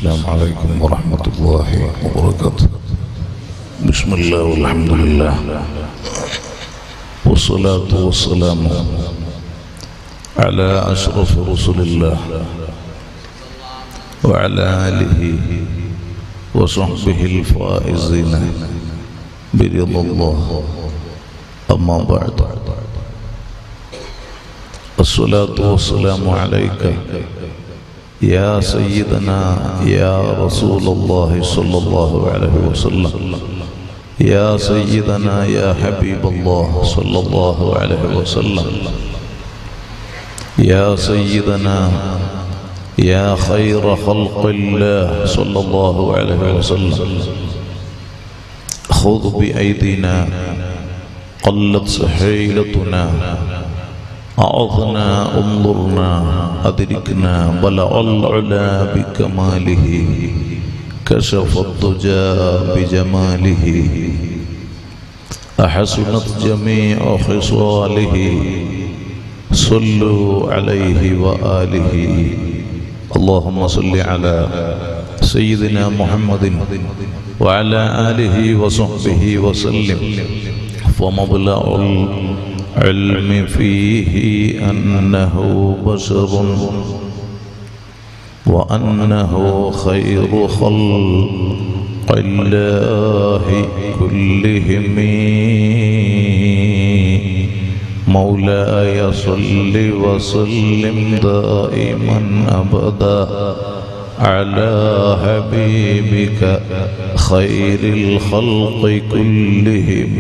السلام عليكم ورحمة الله وبركاته بسم الله والحمد لله والصلاة والسلام على أشرف رسل الله وعلى آله وصحبه الفائزين برضا الله أما بعد الصلاة والسلام عليك يا سيدنا يا رسول الله صلى الله عليه وسلم يا سيدنا يا حبيب الله صلى الله عليه وسلم يا سيدنا يا خير خلق الله صلى الله عليه وسلم خذ بأيدينا قلت سحيلتنا أعظنا انظرنا أدركنا بلغ العلا بكماله كشف الضجى بجماله أحسنت جميع خصاله صلوا عليه وآله اللهم صل على سيدنا محمد وعلى آله وصحبه وسلم فمبلغ العلم فيه أنه بشر وأنه خير خلق الله كلهم مولاي صل وسلم دائما أبدا على حبيبك خير الخلق كلهم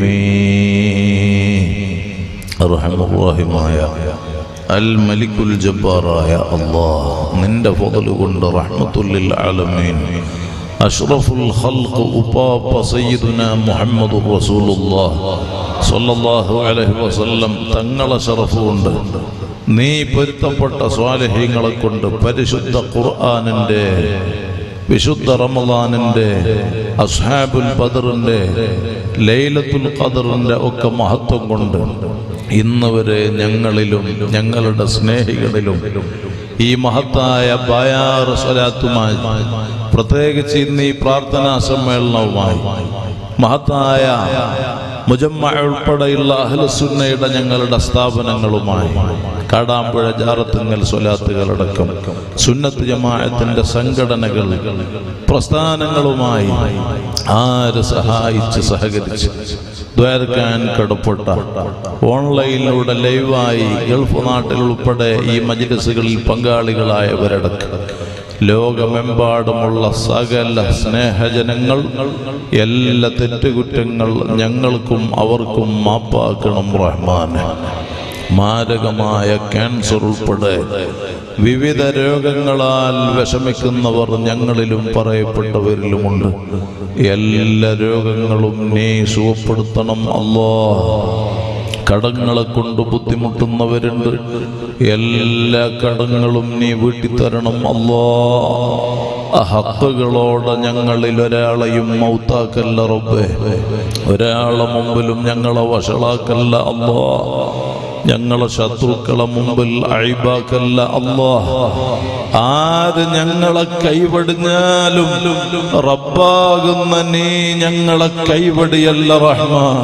റഹമുറാഹിമായ അൽ മലിക്കുൽ ജബ്ബാറായ അള്ളാഹ് നിന്റെ ഫضل കൊണ്ട് റഹ്മത്തുല്ലിൽ ആലമീൻ അഷ്റഫുൽ ഖൽഖ് ഉപ്പാപ്പ സയ്യിദുന മുഹമ്മദുർ റസൂലുള്ളാഹ് സ്വല്ലല്ലാഹു അലൈഹി വസല്ലം തങ്ങളെ ശറഫ് കൊണ്ട് നീ പൊരുത്തപ്പെട്ട സ്വാലഹ്യങ്ങളെ കൊണ്ട് പരിശുദ്ധ ഖുർആനിന്റെ വിശുദ്ധ റമദാനിന്റെ അസ്ഹാബുൽ ബദറിന്റെ ലൈലത്തുൽ ഖദറിന്റെ ഒക്കെ മഹത്വം കൊണ്ട് ഇന്ന് വരെ ഞങ്ങളിലും ഞങ്ങളുടെ സ്നേഹികളിലും ഈ മഹത്തായ ബയാർ സ്വലാത്തുമായി പ്രത്യേകിച്ച് ഇന്ന് ഈ പ്രാർത്ഥനാ സമ്മേളനവുമായി മഹത്തായ മുജമ്മ ഉൾപ്പെടെയുള്ള അഹ്ലസുന്നയുടെ ഞങ്ങളുടെ സ്ഥാപനങ്ങളുമായി കാടാമ്പുഴ ജാറത്തുങ്ങൽ സ്വലാത്തുകളടക്കം സുന്നത്ത് ജമാഅത്തിന്റെ സംഘടനകൾ പ്രസ്ഥാനങ്ങളുമായി ആര് സഹായിച്ച് സഹകരിച്ച് ദ്വാരക്കാൻ കടപ്പെട്ട ഓൺലൈനിലൂടെ ലൈവായി ഗൾഫ് നാട്ടിൽ ഉൾപ്പെടെ ഈ മജ്ലിസുകളിൽ പങ്കാളികളായവരടക്കം ലോകമെമ്പാടുമുള്ള സകല സ്നേഹജനങ്ങൾ എല്ലാ തെറ്റുകുറ്റങ്ങൾ ഞങ്ങൾക്കും അവർക്കും മാപ്പാക്കണം റഹ്മാനെ മാരകമായ ക്യാൻസർ ഉൾപ്പെടെ വിവിധ രോഗങ്ങളാൽ വിഷമിക്കുന്നവർ ഞങ്ങളിലും പറയപ്പെട്ടവരിലുമുണ്ട് എല്ലാ രോഗങ്ങളും നീ സുഖപ്പെടുത്തണം അല്ലോ കടങ്ങളെ കൊണ്ട് ബുദ്ധിമുട്ടുന്നവരുണ്ട് എല്ലാ കടങ്ങളും നീ വീട്ടിത്തരണം അല്ലോ ഹക്കുകളോടെ ഞങ്ങളിൽ ഒരാളെയും മൗത്താക്കല്ല റബ്ബേ ഒരാളെ മുമ്പിലും ഞങ്ങളെ വഷളാക്കല്ല അല്ലോ ഞങ്ങളെ ശത്രുക്കളെ മുമ്പിൽ അഴിബാക്കല്ല അല്ലോ ആര് ഞങ്ങളെ കൈവടിഞ്ഞാലും റബ്ബാകുന്ന നീ ഞങ്ങളെ കൈവടിയല്ല റഹ്മാൻ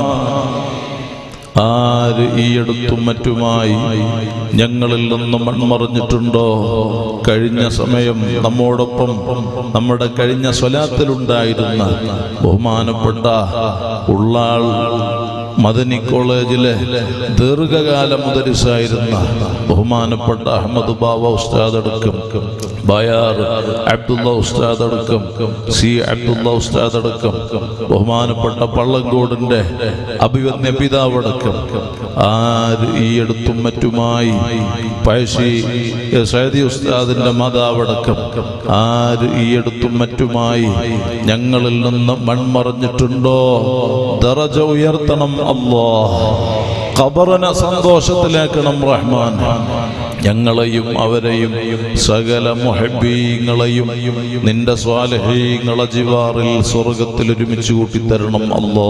ആര് ഈ അടുത്തും മറ്റുമായി ഞങ്ങളിൽ നിന്ന് മൺമറിഞ്ഞിട്ടുണ്ടോ കഴിഞ്ഞ സമയം നമ്മോടൊപ്പം നമ്മുടെ കഴിഞ്ഞ സ്വലാത്തിലുണ്ടായിരുന്ന ബഹുമാനപ്പെട്ട ഉള്ളാൾ മദനി കോളേജിലെ ദീർഘകാല മുദരിസായിരുന്ന ബഹുമാനപ്പെട്ട അഹമ്മദ് ബാബ ഉസ്താദ് അടക്കം ബയാർ അബ്ദുള്ള ഉസ്താദ് അടക്കം സി അബ്ദുള്ള ഉസ്താദ് അടക്കം ബഹുമാനപ്പെട്ട പള്ളങ്കോടിന്റെ അഭിവന്യ പിതാവടക്കം ആര് ഈ അടുത്തും മറ്റുമായി പഴശ്ശി സൈദി ഉസ്താദിന്റെ മാതാവടക്കം ആര് ഈ അടുത്തും മറ്റുമായി ഞങ്ങളിൽ നിന്ന് മൺമറഞ്ഞിട്ടുണ്ടോ ദറജ ഉയർത്തണം അല്ലോ ഖബറിനെ സന്തോഷത്തിലാക്കണം റഹ്മാൻ ഞങ്ങളെയും അവരെയും സകല മുഹബീങ്ങളെയും നിന്റെ സ്വാലഹീങ്ങളെ ജിവാറിൽ സ്വർഗത്തിൽ ഒരുമിച്ച് കൂട്ടിത്തരണം അല്ലോ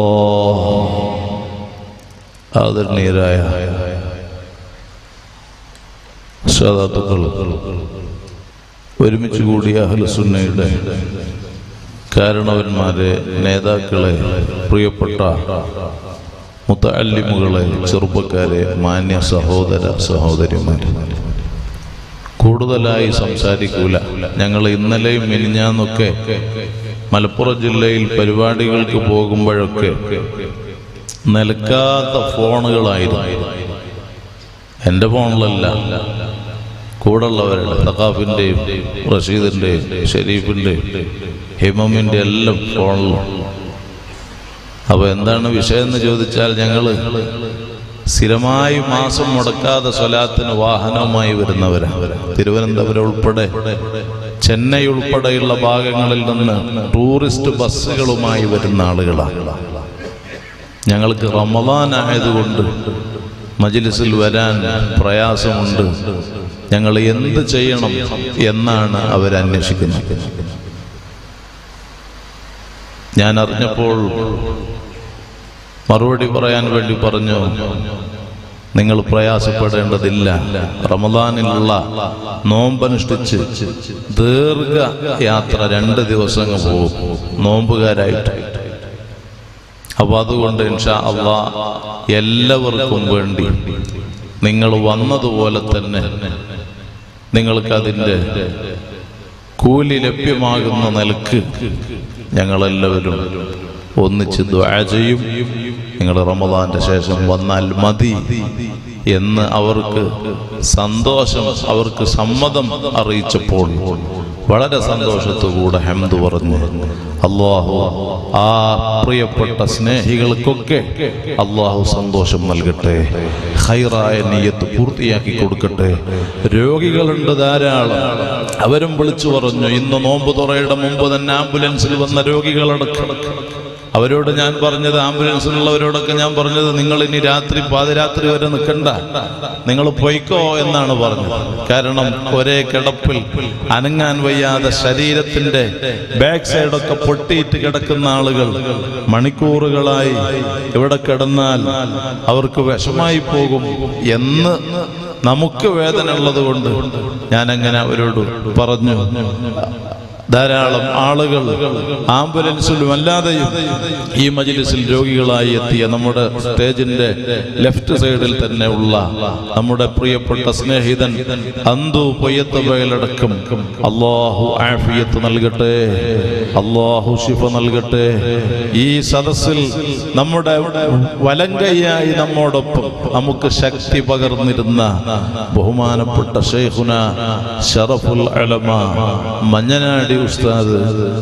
ആദരണീയരായ സാധാത്തുക്കൾ ഒരുമിച്ച് കൂടിയ അഹ്ലുസുന്നയുടെ കാരണവന്മാരെ നേതാക്കളെ പ്രിയപ്പെട്ട മുത്തല്ലിമുകളെ ചെറുപ്പക്കാരെ മാന്യ സഹോദര സഹോദരിമാർ കൂടുതലായി സംസാരിക്കൂല ഞങ്ങൾ ഇന്നലെയും മിനിഞ്ഞാന്നൊക്കെ മലപ്പുറം ജില്ലയിൽ പരിപാടികൾക്ക് പോകുമ്പോഴൊക്കെ നിലക്കാത്ത ഫോണുകളായിരുന്നു എൻ്റെ ഫോണിലല്ല കൂടുള്ളവരുടെ തക്കാഫിൻ്റെയും റഷീദിൻ്റെയും ഷെരീഫിൻ്റെയും ഹിമമിൻ്റെ എല്ലാം ഫോണിലും അപ്പോൾ എന്താണ് വിഷയം എന്ന് ചോദിച്ചാൽ ഞങ്ങൾ സ്ഥിരമായി മാസം മുടക്കാതെ സ്വലാത്തിന് വാഹനവുമായി വരുന്നവരാണ് തിരുവനന്തപുരം ഉൾപ്പെടെ ചെന്നൈ ഉൾപ്പെടെയുള്ള ഭാഗങ്ങളിൽ നിന്ന് ടൂറിസ്റ്റ് ബസ്സുകളുമായി വരുന്ന ആളുകളാണ് ഞങ്ങൾക്ക് റമദാൻ ആയതുകൊണ്ട് മജിലിസിൽ വരാൻ പ്രയാസമുണ്ട് ഞങ്ങൾ എന്ത് ചെയ്യണം എന്നാണ് അവരന്വേഷിക്കുന്നത് ഞാൻ അറിഞ്ഞപ്പോൾ മറുപടി പറയാൻ വേണ്ടി പറഞ്ഞു നിങ്ങൾ പ്രയാസപ്പെടേണ്ടതില്ല റമദാനിലുള്ള നോമ്പനുഷ്ഠിച്ച് ദീർഘ യാത്ര രണ്ട് ദിവസങ്ങൾ പോകും നോമ്പുകാരായിട്ട് അപ്പൊ അതുകൊണ്ട് ഇൻഷാ അള്ളാ എല്ലാവർക്കും വേണ്ടി നിങ്ങൾ വന്നതുപോലെ തന്നെ നിങ്ങൾക്കതിൻ്റെ കൂലി ലഭ്യമാകുന്ന നിലക്ക് ഞങ്ങളെല്ലാവരും ഒന്നിച്ച് ദ്വാ ചെയ്യും നിങ്ങൾ റമദാന്റെ ശേഷം വന്നാൽ മതി എന്ന് അവർക്ക് സന്തോഷം അവർക്ക് സമ്മതം അറിയിച്ചപ്പോൾ വളരെ സന്തോഷത്തോടെ ഹംദ് പറഞ്ഞു അള്ളാഹു ആ പ്രിയപ്പെട്ട സ്നേഹികൾക്കൊക്കെ അള്ളാഹു സന്തോഷം നൽകട്ടെ ഹൈറായ നീയത്ത് പൂർത്തിയാക്കി കൊടുക്കട്ടെ രോഗികളുണ്ട് ധാരാളം അവരും വിളിച്ചു പറഞ്ഞു ഇന്ന് നോമ്പ് തുറയുടെ മുമ്പ് തന്നെ ആംബുലൻസിൽ വന്ന രോഗികളടക്കം അവരോട് ഞാൻ പറഞ്ഞത് ആംബുലൻസിലുള്ളവരോടൊക്കെ ഞാൻ പറഞ്ഞത് നിങ്ങൾ ഇനി രാത്രി പാതിരാത്രി വരെ നിൽക്കണ്ട നിങ്ങൾ പൊയ്ക്കോ എന്നാണ് പറഞ്ഞത് കാരണം ഒരേ കിടപ്പിൽ അനങ്ങാൻ വയ്യാതെ ശരീരത്തിന്റെ ബാക്ക് സൈഡൊക്കെ പൊട്ടിയിട്ട് കിടക്കുന്ന ആളുകൾ മണിക്കൂറുകളായി ഇവിടെ കിടന്നാൽ അവർക്ക് വിഷമായി പോകും എന്ന് നമുക്ക് വേദന ഉള്ളത് കൊണ്ട് ഞാൻ അങ്ങനെ അവരോട് പറഞ്ഞു ധാരാളം ആളുകൾ ആംബുലൻസിലും അല്ലാതെയും ഈ മജിലിസിൽ രോഗികളായി എത്തിയ നമ്മുടെ സ്റ്റേജിന്റെ ലെഫ്റ്റ് സൈഡിൽ തന്നെ ഉള്ള നമ്മുടെ പ്രിയപ്പെട്ട സ്നേഹിതൻ അന്തു പൊയ്യത്തവയിലടക്കം അള്ളാഹു ആഫിയത്ത് നൽകട്ടെ അള്ളാഹു ശിഫ നൽകട്ടെ ഈ സദസ്സിൽ നമ്മുടെ വലങ്കയ്യായി നമ്മോടൊപ്പം നമുക്ക് ശക്തി പകർന്നിരുന്ന ബഹുമാനപ്പെട്ട ഷെയ്ഖുന ഷറഫുൽ അലമ മഞ്ഞനാടി ഉസ്താദ്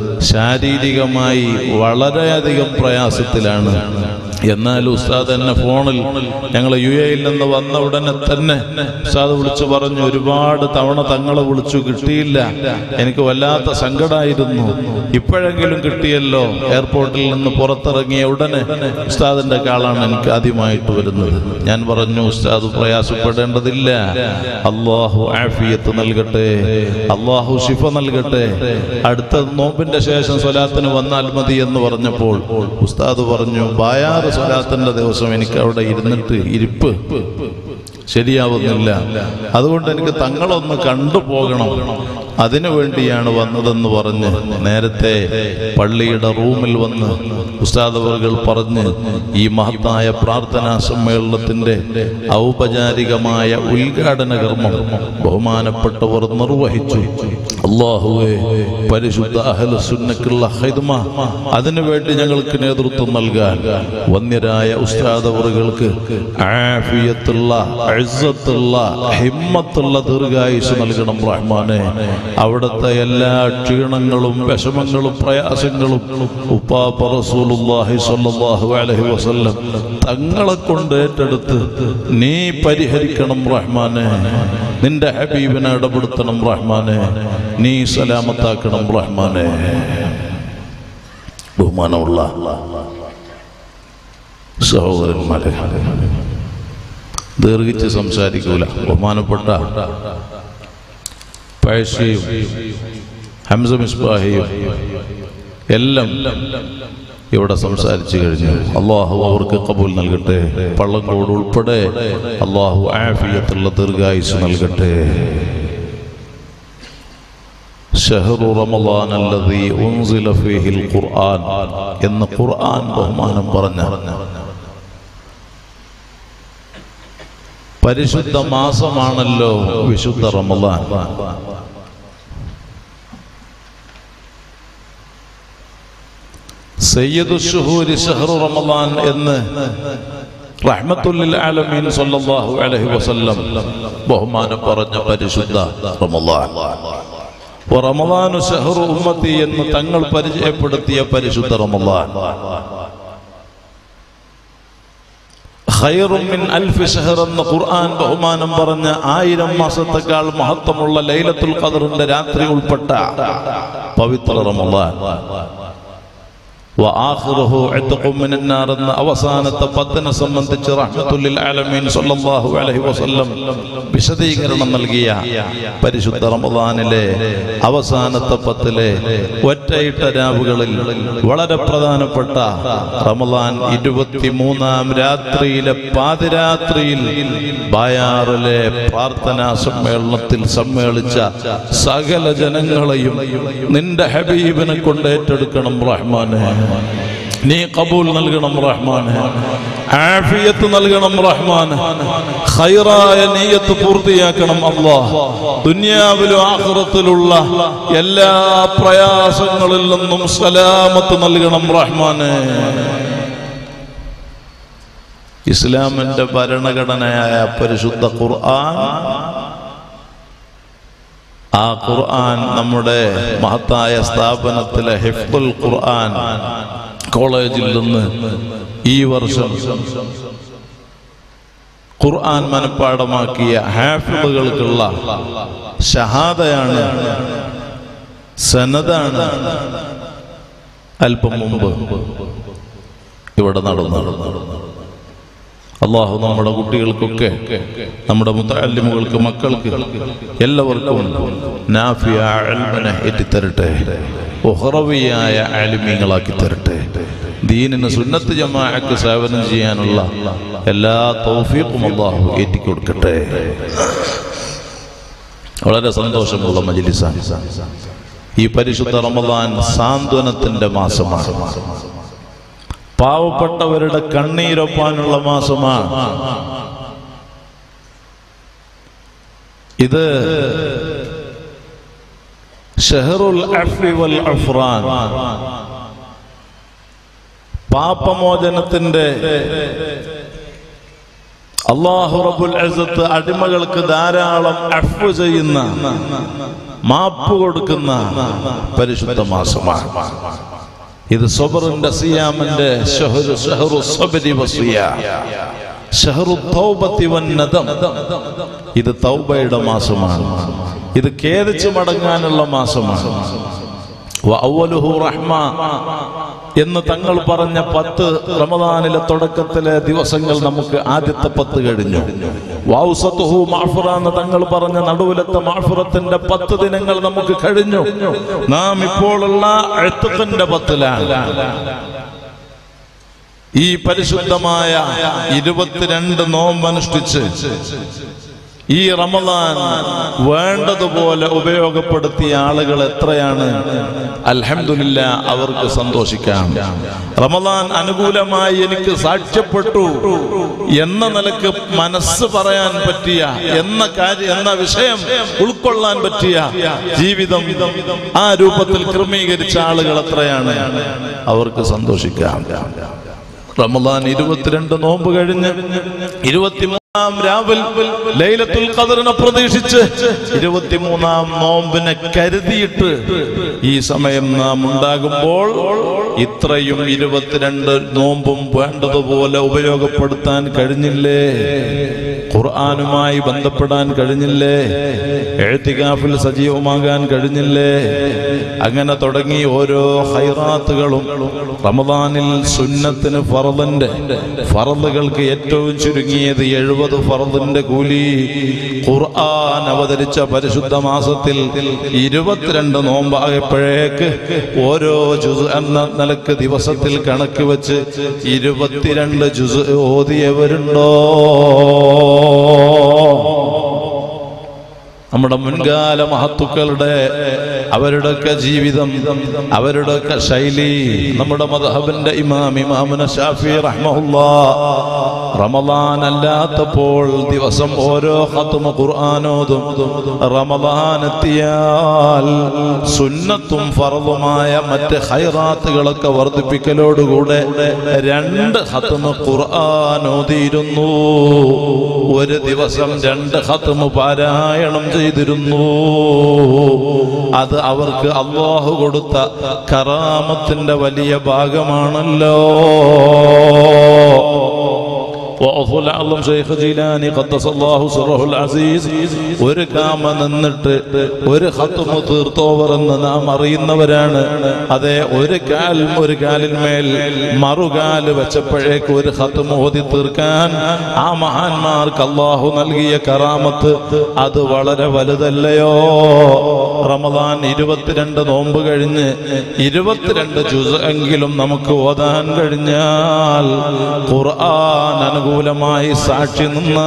ശാരീരികമായി വളരെയധികം പ്രയാസത്തിലാണ് എന്നാൽ ഉസ്താദ് എന്നെ ഫോണിൽ ഞങ്ങൾ യു എയിൽ നിന്ന് വന്ന ഉടനെ തന്നെ ഉസ്താദ് വിളിച്ചു പറഞ്ഞു ഒരുപാട് തവണ തങ്ങളെ വിളിച്ചു കിട്ടിയില്ല എനിക്ക് വല്ലാത്ത സങ്കടമായിരുന്നു ഇപ്പോഴെങ്കിലും കിട്ടിയല്ലോ എയർപോർട്ടിൽ നിന്ന് പുറത്തിറങ്ങിയ ഉടനെ ഉസ്താദിന്റെ കാളാണ് എനിക്ക് ആദ്യമായിട്ട് വരുന്നത് ഞാൻ പറഞ്ഞു ഉസ്താദ് പ്രയാസപ്പെടേണ്ടതില്ല അള്ളാഹു ആഫിയത്ത് നൽകട്ടെ അള്ളാഹു ശിഫ നൽകട്ടെ അടുത്ത നോമ്പിന്റെ ശേഷം സ്വലാത്തിന് വന്നാൽ മതി എന്ന് പറഞ്ഞപ്പോൾ ഉസ്താദ് പറഞ്ഞു ബായാറ് സ്വലാത്തിന്റെ ദിവസം എനിക്ക് അവിടെ ഇരുന്നിട്ട് ഇരിപ്പ് ശരിയാവുന്നില്ല അതുകൊണ്ട് എനിക്ക് തങ്ങളൊന്ന് കണ്ടുപോകണം അതിനു വേണ്ടിയാണ് വന്നതെന്ന് പറഞ്ഞ് നേരത്തെ പള്ളിയുടെ റൂമിൽ വന്ന് ഉസ്താദവറുകൾ പറഞ്ഞ് ഈ മഹത്തായ പ്രാർത്ഥനാ സമ്മേളനത്തിന്റെ ഔപചാരികമായ ഉദ്ഘാടന കർമ്മം ബഹുമാനപ്പെട്ടവർ നിർവഹിച്ചു അള്ളാഹുവെ പരിശുദ്ധ അഹ്ലുസുന്നക്കുള്ള ഹിദ്മ അതിനുവേണ്ടി ഞങ്ങൾക്ക് നേതൃത്വം നൽകാൻ വന്യരായ ഉസ്താദവറുകൾക്ക് ആഫിയത്തുള്ള ഇസ്സത്തുള്ള ഹിമ്മത്തുള്ള ദീർഘായുസ് നൽകണം റഹ്മാനെ അവിടുത്തെ എല്ലാ ക്ഷീണങ്ങളും വിഷമങ്ങളും പ്രയാസങ്ങളും ഉപ്പാപ്പ റസൂലുള്ളാഹി സ്വല്ലല്ലാഹു അലൈഹി വസല്ലം തങ്ങളെ കൊണ്ട് ഏറ്റെടുത്ത് നീ പരിഹരിക്കണം റഹ്മാനെ നിന്റെ ഹബീബിനെ ഇടപെടുത്തണം റഹ്മാനെ നീ സലാമത്താക്കണം റഹ്മാനെ ബഹുമാനമുള്ള സഹോദരന്മാരെ ദീർഘിച്ച് സംസാരിക്കൂല ബഹുമാനപ്പെട്ട പഴശ്ശിയും ഹംസ മിസ്ബാഹിയും എല്ലാം ഇവിടെ സംസാരിച്ചു കഴിഞ്ഞു അള്ളാഹു അവർക്ക് കബൂൽ നൽകട്ടെ പള്ളങ്കോട് ഉൾപ്പെടെ അള്ളാഹു ആഫിയത്തുള്ള ദീർഘായുസ് നൽകട്ടെ ഷഹറു റമദാൻ അല്ലദീ ഉൻസില ഫീഹിൽ ഖുർആൻ എന്ന് ഖുർആൻ ബഹുമാനം പറഞ്ഞ പരിശുദ്ധ മാസമാണല്ലോ വിശുദ്ധ റമദാൻ സയ്യിദു ഷുഹൂരി ഷഹറു റമദാൻ എന്ന് റഹ്മത്തുല്ലിൽ ആലമീൻ സല്ലല്ലാഹു അലൈഹി വസല്ലം ബഹുമാനം പറഞ്ഞ പരിശുദ്ധ റമദാൻ റമദാനു ഷഹറു ഉമ്മത്തി എന്ന് തങ്ങൾ പരിചയപ്പെടുത്തിയ പരിശുദ്ധ റമദാൻ ഖൈറും മിൻ അൽഫി ഷഹർ എന്ന ഖുർആൻ ബഹുമാനം പറഞ്ഞ ആയിരം മാസത്തെക്കാൾ മഹത്വമുള്ള ലൈലത്തുൽ ഖദറിന്റെ രാത്രി ഉൾപ്പെട്ട പവിത്ര റമദാൻ وآخره عتق من النار എന്ന അവസാനത്തെ പത്തിനെ സംബന്ധിച്ച് റഹ്മത്തുല്ലിൽ ആലമീൻ സല്ലല്ലാഹു അലൈഹി വസല്ലം വിശദീകരണം നൽകിയ പരിശുദ്ധ റമദാനിലെ അവസാനത്തെ പത്തിലെ ഒറ്റയിട്ട രാവുകളിൽ വളരെ പ്രധാനപ്പെട്ട റമദാൻ ഇരുപത്തിമൂന്നാം രാത്രിയിലെ പാതിരാത്രിയിൽ ബായാറിലെ പ്രാർത്ഥനാ സമ്മേളനത്തിൽ സമ്മേളിച്ച സകല ജനങ്ങളെയും നിന്റെ ഹബീബിനെ കൊണ്ട് ഏറ്റെടുക്കണം റഹ്മാനെ നീ കബൂൽ നൽകണം റഹ്മാനെ ആഫിയത്ത് നൽകണം റഹ്മാൻ ഖൈറായ നീയത്ത് പൂർത്തിയാക്കണം അല്ലാഹ് ദുനിയാവിലും ആഖിറത്തിലുള്ള എല്ലാ പ്രയാസങ്ങളിൽ നിന്നും സലാമത്ത് നൽകണം റഹ്മാനെ ഇസ്ലാമിന്റെ ഭരണഘടനയായ പരിശുദ്ധ ഖുർആൻ ആ ഖുർആൻ നമ്മുടെ മഹത്തായ സ്ഥാപനത്തിലെ ഹിഫ്ദുൽ ഖുർആൻ കോളേജിൽ നിന്ന് ഈ വർഷം ഖുർആൻ മനഃപ്പാടമാക്കിയ ഹാഫിളുകൾക്കുള്ള ഷഹാദയാണ് സനതാണ് അല്പം മുമ്പ് ഇവിടെ നടന്നു അള്ളാഹു നമ്മുടെ കുട്ടികൾക്കൊക്കെ നമ്മുടെ മുത്തല്ലിമുകൾക്ക് മക്കൾക്ക് എല്ലാവർക്കും നാഫിയ അൽമനെ ഏറ്റിത്തരട്ടെ ഉഹറവിയായ ആലിമീങ്ങളാക്കി തരട്ടെ ദീനിന് സുന്നത്ത് ജമാഅക്ക് സേവനം ചെയ്യാനുള്ള എല്ലാ തൗഫീഖും അള്ളാഹു ഏറ്റിക്കൊടുക്കട്ടെ വളരെ സന്തോഷമുള്ള മജിലിസാണ് ഈ പരിശുദ്ധ റമദാൻ സാന്ത്വനത്തിന്റെ മാസമാണ് പാവപ്പെട്ടവരുടെ കണ്ണീരൊപ്പാനുള്ള മാസമാണ് ഇത് ഷഹറുൽ അഫ്വി വൽ അഫ്റാൻ പാപമോചനത്തിന്റെ അള്ളാഹു റബുൽ അസത്ത് അടിമകൾക്ക് ധാരാളം അഫ്വ് ചെയ്യുന്ന മാപ്പ് കൊടുക്കുന്ന പരിശുദ്ധ മാസമാണ് ഇത് സബറിന്റെ സിയാമിന്റെ ഷഹറു ഷഹറു സബരി വസിയ ഷഹറു തൗബത്തി വന്നതം ഇത് തൗബയുടെ മാസമാണ് ഇത് ഖേദിച്ച് മടങ്ങാനുള്ള മാസമാണ് വഅവ്വലുഹു റഹ്മ എന്ന് തങ്ങൾ പറഞ്ഞ പത്ത് റമദാനിലെ തുടക്കത്തിലെ ദിവസങ്ങൾ നമുക്ക് ആദ്യത്തെ പത്ത് കഴിഞ്ഞു വൗസത്തുഹു മാഫുറ എന്ന് തങ്ങൾ പറഞ്ഞ നടുവിലത്തെ മാഫുറത്തിന്റെ പത്ത് ദിനങ്ങൾ നമുക്ക് കഴിഞ്ഞു നാം ഇപ്പോഴുള്ള എഴുത്തത്തിന്റെ പത്തിലാണ് ഈ പരിശുദ്ധമായ ഇരുപത്തിരണ്ട് നോമ്പനുഷ്ഠിച്ച് ഈ റമദാൻ വേണ്ടതുപോലെ ഉപയോഗപ്പെടുത്തിയ ആളുകൾ എത്രയാണ് അൽഹംദുലില്ല അവർക്ക് സന്തോഷിക്കാം റമദാൻ അനുകൂലമായി എനിക്ക് സാക്ഷ്യപ്പെട്ടു എന്ന നിലക്ക് മനസ്സ് പറയാൻ പറ്റിയ എന്ന കാര്യം എന്ന വിഷയം ഉൾക്കൊള്ളാൻ പറ്റിയ ജീവിതം ആ രൂപത്തിൽ ക്രമീകരിച്ച ആളുകൾ എത്രയാണ് അവർക്ക് സന്തോഷിക്കാം റമദാൻ ഇരുപത്തിരണ്ട് നോമ്പ് കഴിഞ്ഞ് ഇരുപത്തിമൂന്നാം രാവിൽ ലൈലത്തുൽ ഖദറിനെ പ്രതീക്ഷിച്ച് ഇരുപത്തിമൂന്നാം നോമ്പിനെ കരുതിയിട്ട് ഈ സമയം നാം ഉണ്ടാകുമ്പോൾ ഇത്രയും ഇരുപത്തിരണ്ട് നോമ്പും വേണ്ടതുപോലെ ഉപയോഗപ്പെടുത്താൻ കഴിഞ്ഞില്ലേ ഖുർആാനുമായി ബന്ധപ്പെടാൻ കഴിഞ്ഞില്ലേ എഴുത്തികാഫിൽ സജീവമാകാൻ കഴിഞ്ഞില്ലേ അങ്ങനെ തുടങ്ങി ഓരോ ഹൈറാത്തുകളും റമദാനിൽ സുന്നത്തിന് ഫറദിന്റെ ഫറദുകൾക്ക് ഏറ്റവും ചുരുങ്ങിയത് എഴുപത് ഫറദിന്റെ കൂലി ഖുർആൻ അവതരിച്ച പരിശുദ്ധ മാസത്തിൽ ഇരുപത്തിരണ്ട് നോമ്പായപ്പോഴേക്ക് ഓരോ ജുസ് എന്ന നിലക്ക് ദിവസത്തിൽ കണക്ക് വെച്ച് ഇരുപത്തിരണ്ട് ജുസ് ഓതിയവരുണ്ടോ നമ്മുടെ മുൻകാല മഹത്തുക്കളുടെ അവരുടെയൊക്കെ ജീവിതം അവരുടെയൊക്കെ ശൈലി നമ്മുടെ മദഹബിന്റെ ഇമാം ഇമാമുന ഷാഫി റഹ്മഹുല്ലാ റമദാൻ അല്ലാത്തപ്പോൾ ദിവസം ഓരോ ഖത്മ ഖുർആാനോതും റമദാൻ എത്തിയാൽ സുന്നത്തും ഫറദുമായ മറ്റ് ഹൈറാത്തുകളൊക്കെ വർദ്ധിപ്പിക്കലോടുകൂടെ രണ്ട് ഖത്മ ഖുർആൻ ഓതിയിരുന്നു ഒരു ദിവസം രണ്ട് ഖത്മ പാരായണം ചെയ്തിരുന്നു അത് അവർക്ക് അള്ളാഹു കൊടുത്ത കറാമത്തിന്റെ വലിയ ഭാഗമാണല്ലോ വഅഫുൽ അഅ്ലം ശൈഖ് ജീലാനി ഖദ്ദസല്ലാഹു സിറഹുൽ അസീസ് ഒരു കാമ നിന്നിട്ട് ഒരു ഖത്മ തീർത്തോവർ എന്ന് നാം അറിയുന്നവരാണ് അതെ ഒരു കാൽ ഒരു കാലിന്മേൽ മറുകാല് വെച്ചപ്പോഴേക്ക് ഒരു ഖത്മ ഓതി തീർക്കാൻ ആ മഹാന്മാർക്ക് അള്ളാഹു നൽകിയ കറാമത്ത് അത് വളരെ വലുതല്ലയോ റമദാൻ ഇരുപത്തിരണ്ട് നോമ്പ് കഴിഞ്ഞ് ഇരുപത്തിരണ്ട് ജുസ് എങ്കിലും നമുക്ക് ഓതാൻ കഴിഞ്ഞാൽ ഖുർആൻ അനുകൂലമായി സാക്ഷി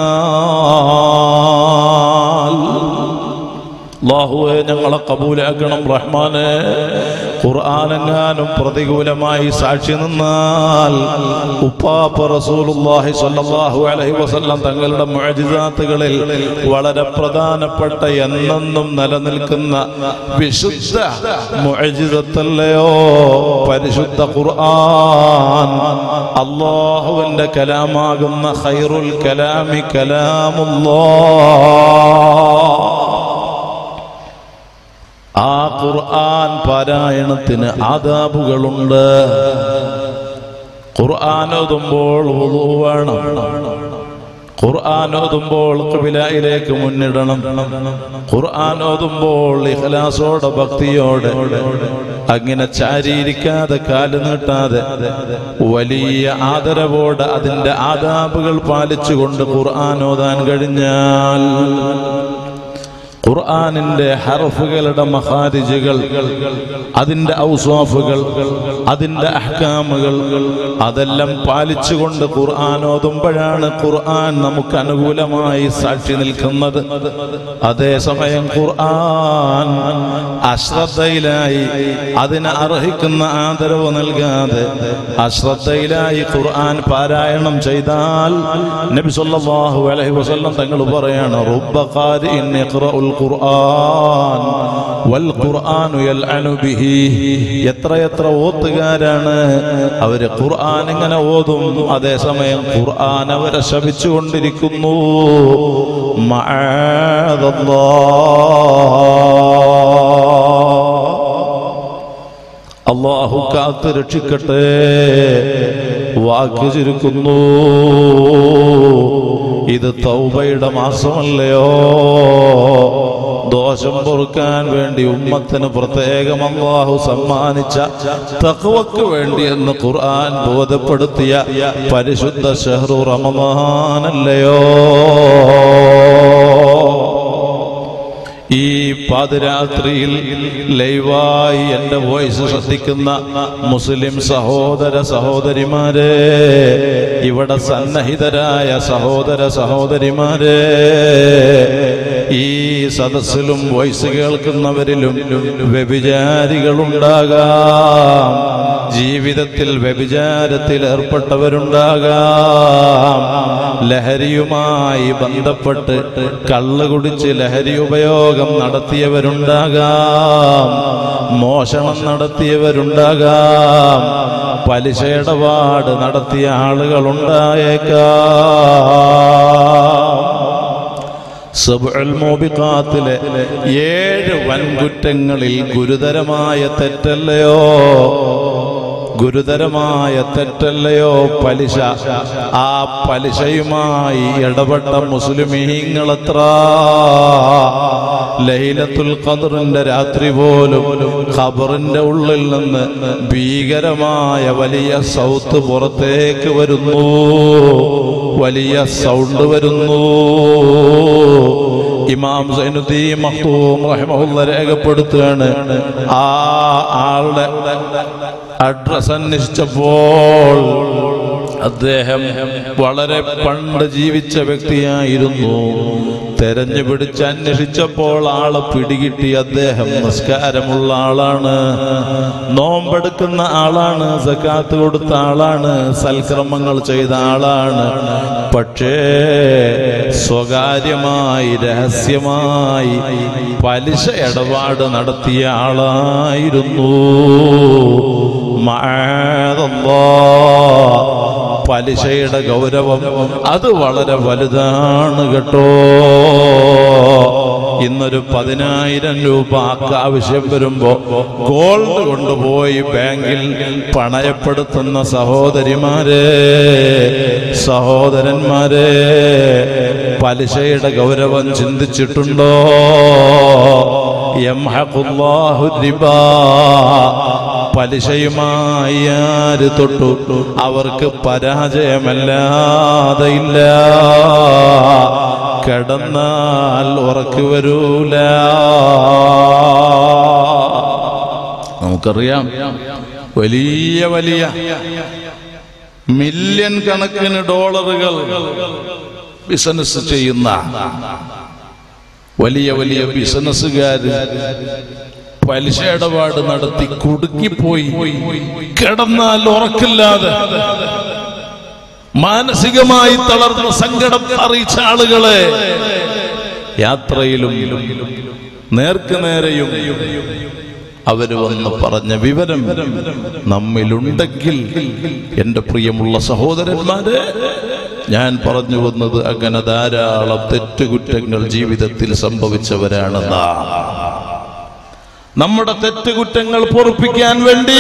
നിന്നാൽ അള്ളാഹുവെ ഞങ്ങളെ കബൂലാക്കണം റഹ്മാനെ ഖുർആാനെങ്ങാനും പ്രതികൂലമായി സാക്ഷി നിന്നാൽ ഉപ്പാപ്പ റസൂലുള്ളാഹി സ്വല്ലല്ലാഹു അലൈഹി വസല്ലം തങ്ങളുടെ മുഅ്ജിസാത്തുകളിൽ വളരെ പ്രധാനപ്പെട്ട എന്നെന്നും നിലനിൽക്കുന്ന വിശുദ്ധ മുഅ്ജിസത്തല്ലയോ പരിശുദ്ധ ഖുർആൻ അള്ളാഹുവിന്റെ കലാമാകുന്ന ഖൈറുൽ കലാമി കലാമുല്ലാഹ് ആ ഖുർആൻ പാരായണത്തിന് ആദാബുകളുണ്ട് ഖുർആൻ ഓതുമ്പോൾ വുളു വേണം ഖുർആൻ ഓതുമ്പോൾ ഖിബിലയിലേക്ക് മുന്നിടണം ഖുർആൻ ഓതുമ്പോൾ ഇഖ്ലാസോടെ ഭക്തിയോടെ അങ്ങനെ ചാരിയിരിക്കാതെ കാല് നീട്ടാതെ വലിയ ആദരവോടെ അതിന്റെ ആദാബുകൾ പാലിച്ചുകൊണ്ട് ഖുർആൻ ഓതാൻ കഴിഞ്ഞാൽ ഖുർആനിന്റെ ഹർഫുകളുടെ മഹാരിജുകൾ അതിന്റെ ഔസാഫുകൾ അതിന്റെ അഹ്കാമുകൾ അതെല്ലാം പാലിച്ചുകൊണ്ട് ഖുർആൻ ഓതുമ്പോഴാണ് ഖുർആൻ നമുക്ക് അനുകൂലമായി സാക്ഷി നിൽക്കുന്നത് അതേസമയം ഖുർആൻ അശ്രദ്ധയിലായി അതിന് അർഹിക്കുന്ന ആദരവ് നൽകാതെ അശ്രദ്ധയിലായി ഖുർആൻ പാരായണം ചെയ്താൽ നബി സല്ലല്ലാഹു അലൈഹി വസല്ലം തങ്ങൾ പറയാണ് റുബ്ബ ഖാരിഇൻ യഖ്റഉൽ ഖുർആൻ വൽ ഖുർആനു യൽഅനു ബിഹി എത്ര എത്ര ഓത്തുകാരാണ് അവര് ഖുർആൻ ഇങ്ങനെ ഓതും അതേസമയം ഖുർആൻ അവരെ ശപിച്ചുകൊണ്ടിരിക്കുന്നു മഅദല്ലാഹ് അള്ളാഹു കാത്ത് രക്ഷിക്കട്ടെ വാക്ക് ചുരുക്കുന്നു ഇത് തൗബയുടെ മാസമല്ലയോ ദോഷം പൊറുക്കാൻ വേണ്ടി ഉമ്മത്തിന് പ്രത്യേകം അള്ളാഹു സമ്മാനിച്ച തഖ്വക്ക് വേണ്ടി എന്ന് ഖുർആൻ ബോധപ്പെടുത്തിയ പരിശുദ്ധ ഷഹ്റു റമദാനല്ലയോ ഈ പാതിരാത്രിയിൽ ലൈവായി എൻ്റെ വോയിസ് ശ്രദ്ധിക്കുന്ന മുസ്ലിം സഹോദര സഹോദരിമാരെ ഇവിടെ സന്നഹിതരായ സഹോദര സഹോദരിമാരെ ഈ സദസ്സിലും വോയിസ് കേൾക്കുന്നവരിലും വ്യഭിചാരികളുണ്ടാകാം ജീവിതത്തിൽ വ്യഭിചാരത്തിൽ ഏർപ്പെട്ടവരുണ്ടാകാം ലഹരിയുമായി ബന്ധപ്പെട്ട് കള്ള് കുടിച്ച് ലഹരി ഉപയോഗം നടത്തിയവരുണ്ടാകാം മോഷണം നടത്തിയവരുണ്ടാകാം പലിശ ഇടപാട് നടത്തിയ ആളുകളുണ്ടായേക്കാം സബ്ഉൽ മൂബിഖാത്തിലെ ഏഴ് വൻകുറ്റങ്ങളിൽ ഗുരുതരമായ തെറ്റല്ലയോ ഗുരുതരമായ തെറ്റല്ലയോ പലിശ ആ പലിശയുമായി ഇടപെട്ട മുസ്ലിമീങ്ങളത്ര ലൈലത്തുൽ ഖദറിന്റെ രാത്രി പോലും ഖബറിന്റെ ഉള്ളിൽ നിന്ന് ഭീകരമായ വലിയ സൗത്ത് പുറത്തേക്ക് വരുന്നു വലിയ സൗണ്ട് വരുന്നു ഇമാം സൈനുദ്ദീൻ മഖ്തൂം റഹിമഹുല്ല രേഖപ്പെടുത്തുകയാണ് ആ ആളുടെ അഡ്രസ് അന്വേഷിച്ചപ്പോൾ അദ്ദേഹം വളരെ പണ്ട് ജീവിച്ച വ്യക്തിയായിരുന്നു തെരഞ്ഞു പിടിച്ച് അന്വേഷിച്ചപ്പോൾ ആളെ പിടികിട്ടി അദ്ദേഹം നിസ്കാരമുള്ള ആളാണ് നോമ്പെടുക്കുന്ന ആളാണ് സക്കാത്ത് കൊടുത്ത ആളാണ് സൽക്രമങ്ങൾ ചെയ്ത ആളാണ് പക്ഷേ സ്വകാര്യമായി രഹസ്യമായി പലിശ ഇടപാട് നടത്തിയ ആളായിരുന്നു മഅദല്ലാ. പലിശയുടെ ഗൗരവം അത് വളരെ വലുതാണ് കേട്ടോ ഇന്നൊരു പതിനായിരം രൂപ ആക്ക് ആവശ്യം വരുമ്പോ ഗോൾഡ് കൊണ്ടുപോയി ബാങ്കിൽ പണയപ്പെടുത്തുന്ന സഹോദരിമാരെ സഹോദരന്മാരെ പലിശയുടെ ഗൗരവം ചിന്തിച്ചിട്ടുണ്ടോ യംഹഖുല്ലാഹു റിബാ പലിശയുമായി ആര് തൊട്ടു അവർക്ക് പരാജയമല്ലാതെ ഇല്ല കിടന്നാൽ ഉറക്കു വരൂല നമുക്കറിയാം വലിയ വലിയ മില്യൺ കണക്കിന് ഡോളറുകൾ ബിസിനസ് ചെയ്യുന്ന വലിയ വലിയ ബിസിനസ്സുകാർ പലിശ ഇടപാട് നടത്തി കുടുക്കിപ്പോയി കിടന്നാൽ ഉറക്കില്ലാതെ മാനസികമായി തളർന്ന സങ്കടം അറിയിച്ച ആളുകളെ യാത്രയിലും നേർക്ക് നേരെയും അവര് വന്ന് പറഞ്ഞ വിവരം നമ്മിലുണ്ടെങ്കിൽ എന്റെ പ്രിയമുള്ള സഹോദരന്മാരെ ഞാൻ പറഞ്ഞു വന്നത് അങ്ങനെ ധാരാളം തെറ്റുകുറ്റങ്ങൾ ജീവിതത്തിൽ സംഭവിച്ചവരാണെന്നാ നമ്മുടെ തെറ്റുകുറ്റങ്ങൾ പൊറുപ്പിക്കാൻ വേണ്ടി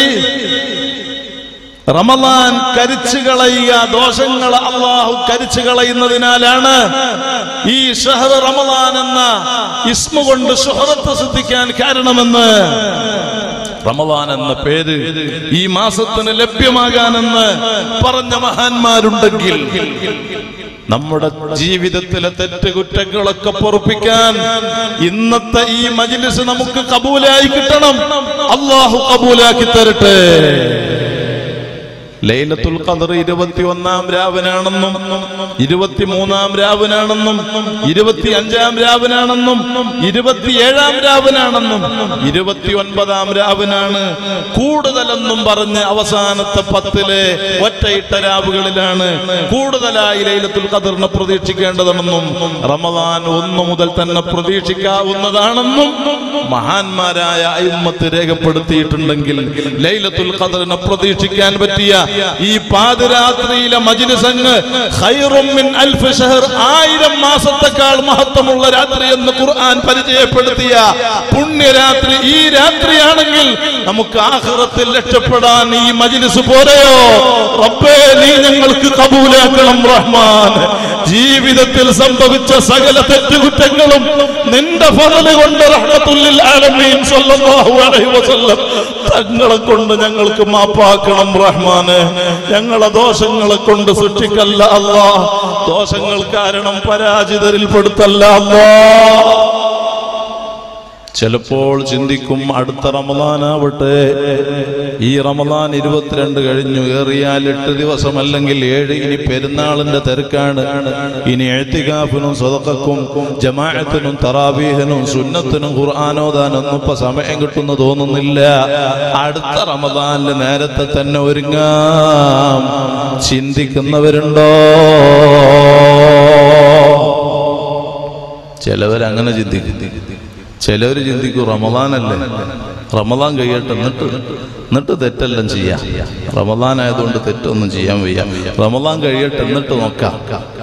റമദാൻ കരിച്ചു കളയുക ദോഷങ്ങൾ അള്ളാഹു കരിച്ചു കളയുന്നതിനാലാണ് ഈ ഷഹർ റമദാൻ എന്ന ഇസ്മ കൊണ്ട് ഷുഹറത്ത് സിദ്ധിക്കാൻ കാരണമെന്ന് റമദാൻ എന്ന പേര് ഈ മാസത്തിന് ലഭ്യമാകാനെന്ന് പറഞ്ഞ മഹാന്മാരുണ്ടെങ്കിൽ നമ്മുടെ ജീവിതത്തിലെ തെറ്റുകുറ്റങ്ങളൊക്കെ പൊറുപ്പിക്കാൻ ഇന്നത്തെ ഈ മജിലിസ് നമുക്ക് കബൂലായി കിട്ടണം അള്ളാഹു കബൂലാക്കി തരട്ടെ ലൈലത്തുൽ ഖദർ ഇരുപത്തി ഒന്നാം രാവിനാണെന്നും ഇരുപത്തിമൂന്നാം രാവിനാണെന്നും ഇരുപത്തി അഞ്ചാം രാവിനാണെന്നും ഇരുപത്തിയേഴാം രാവിനാണെന്നും ഇരുപത്തി ഒൻപതാം രാവിനാണ് കൂടുതലെന്നും പറഞ്ഞ് അവസാനത്തെ പത്തിലെ ഒറ്റയിട്ട രാവുകളിലാണ് കൂടുതലായി ലൈലത്തുൽ ഖദറിനെ പ്രതീക്ഷിക്കേണ്ടതെന്നും റമദാൻ ഒന്നു മുതൽ തന്നെ പ്രതീക്ഷിക്കാവുന്നതാണെന്നും മഹാന്മാരായ അയിമ്മത്ത് രേഖപ്പെടുത്തിയിട്ടുണ്ടെങ്കിൽ ലൈലത്തുൽ ഖദറിനെ പ്രതീക്ഷിക്കാൻ പറ്റിയ ഈ പാതിരാത്രിയിലെ മജ്ലിസങ്ങ് ഖൈറും മിൻ അൽഫ് ഷഹർ ആയിരം മാസത്തെക്കാൾ മഹത്വമുള്ള രാത്രി എന്ന് ഖുർആൻ പരിചയപ്പെടുത്തിയ പുണ്യരാത്രി ഈ രാത്രിയാണെങ്കിൽ നമുക്ക് ആഖിറത്തിൽ രക്ഷപ്പെടാൻ ഈ മജ്ലിസ് പോരെയോ റബ്ബേ നീ ഞങ്ങൾക്ക് കബൂലാക്കണം റഹ്മാൻ ജീവിതത്തിൽ സംഭവിച്ച സകല തെറ്റുകുറ്റങ്ങളും നിന്റെ ഫറല് കൊണ്ട് റഹ്മത്തുല്ലിൽ ആലമീൻ സ്വല്ലല്ലാഹു അലൈഹി വസല്ലം തങ്ങളെ കൊണ്ട് ഞങ്ങൾക്ക് മാപ്പാക്കണം റഹ്മാന് ഞങ്ങളെ ദോഷങ്ങളെ കൊണ്ട് സൃഷ്ടിക്കല്ല അല്ലാ ദോഷങ്ങൾ കാരണം പരാജിതരിൽ പെടുത്തല്ല അല്ലാ ചിലപ്പോൾ ചിന്തിക്കും അടുത്ത റമദാനാവട്ടെ ഈ റമദാൻ ഇരുപത്തിരണ്ട് കഴിഞ്ഞു ഏറിയാൽ എട്ട് ദിവസം അല്ലെങ്കിൽ ഏഴ് ഇനി പെരുന്നാളിന്റെ തിരക്കാണ് ഇനി എഴുത്തികാഫിനും സ്വതക്കും ജമാഅത്തിനും തറാവീഹിനും സുന്നത്തിനും ഖുർആാനോദാനൊന്നും ഇപ്പൊ സമയം കിട്ടുന്നു തോന്നുന്നില്ല അടുത്ത റമദാനില് നേരത്തെ തന്നെ ഒരുങ്ങാം ചിന്തിക്കുന്നവരുണ്ടോ ചിലവരങ്ങനെ ചിന്തിക്കും ചിലവർ ചിന്തിക്കും റമദാനല്ലേ റമദാൻ കഴിയട്ടെ എന്നിട്ട് എന്നിട്ട് തെറ്റെല്ലാം ചെയ്യാം റമദാൻ ആയതുകൊണ്ട് തെറ്റൊന്നും ചെയ്യാൻ വയ്യ റമദാൻ കഴിയട്ടെ എന്നിട്ട് നോക്കാം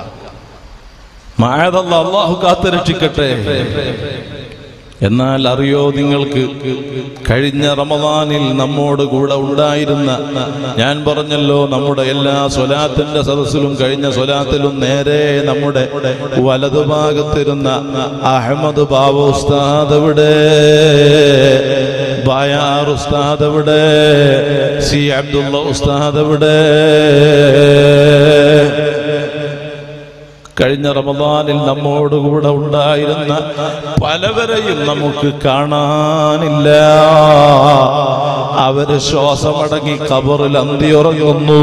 മായതല്ല അള്ളാഹു കാത്തുരക്ഷിക്കട്ടെ എന്നാൽ അറിയോ നിങ്ങൾക്ക് കഴിഞ്ഞ റമദാനിൽ നമ്മോട് കൂടെ ഉണ്ടായിരുന്ന ഞാൻ പറഞ്ഞല്ലോ നമ്മുടെ എല്ലാ സ്വലാത്തിന്റെ സദസ്സിലും കഴിഞ്ഞ സ്വലാത്തിലും നേരെ നമ്മുടെ വലതുഭാഗത്തിരുന്ന അഹമ്മദ് ബാബ ഉസ്താദ് ഇവിടെ ബായാർ ഉസ്താദ് ഇവിടെ സി അബ്ദുള്ള ഉസ്താദ് ഇവിടെ കഴിഞ്ഞ റമദാനിൽ നമ്മോടുകൂടെ ഉണ്ടായിരുന്ന പലവരെയും നമുക്ക് കാണാനില്ല അവര് ശ്വാസമടങ്ങി കബറിൽ അന്തിയുറങ്ങുന്നു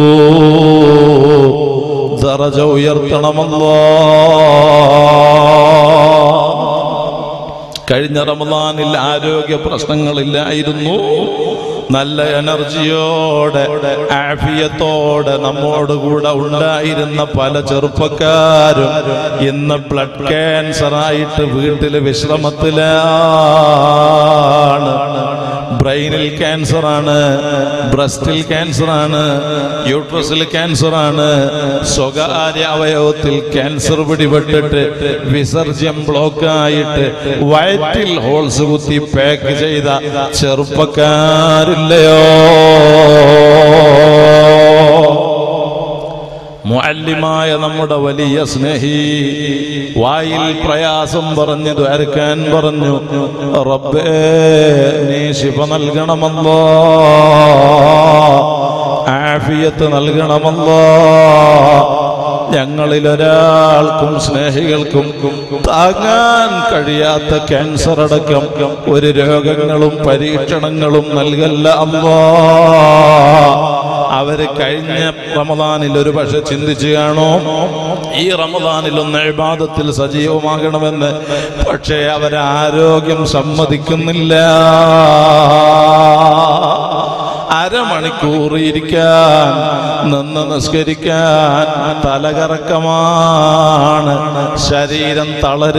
ദറജ ഉയർത്തണമല്ലോ കഴിഞ്ഞ റമദാനിൽ ആരോഗ്യ പ്രശ്നങ്ങളില്ലായിരുന്നു നല്ല എനർജിയോടെ ആഫിയത്തോടെ നമ്മോട് കൂടെ ഉണ്ടായിരുന്ന പല ചെറുപ്പക്കാരും ഇന്ന് ബ്ലഡ് ക്യാൻസർ ആയിട്ട് വീട്ടിൽ വിശ്രമത്തിലാണ് ബ്രെയിനിൽ ക്യാൻസർ ആണ് ബ്രസ്റ്റിൽ ക്യാൻസർ ആണ് യൂട്രസിൽ ക്യാൻസർ ആണ് സ്വകാര്യ അവയവത്തിൽ ക്യാൻസർ പിടിപെട്ടിട്ട് വിസർജ്യം ബ്ലോക്ക് ആയിട്ട് വയറ്റിൽ ഹോൾസ് കുത്തി പാക്ക് ചെയ്ത ചെറുപ്പക്കാരില്ലയോ മുഅല്ലിമായ നമ്മുടെ വലിയ സ്നേഹി വായിൽ പ്രയാസം പറഞ്ഞു ദ്വാരക്കാൻ പറഞ്ഞു റബ്ബേ നീ ശിവ നൽകണമല്ലോ ആഫിയത്ത് നൽകണമല്ലോ ഞങ്ങളിൽ ഒരാൾക്കും സ്നേഹികൾക്കും താങ്ങാൻ കഴിയാത്ത ക്യാൻസർ അടക്കം ഒരു രോഗങ്ങളും പരീക്ഷണങ്ങളും നൽകല്ല അല്ലോ അവര് കഴിഞ്ഞ റമദാനിൽ ഒരു പക്ഷെ ചിന്തിച്ചു കാണോ ഈ റമദാനിൽ ഒന്ന് ഇബാദത്തിൽ സജീവമാകണമെന്ന് പക്ഷേ അവരെ ആരോഗ്യം സമ്മതിക്കുന്നില്ല അരമണിക്കൂർ ഇരിക്കാൻ നിന്ന് നിസ്കരിക്കാൻ തലകറക്കമാണ് ശരീരം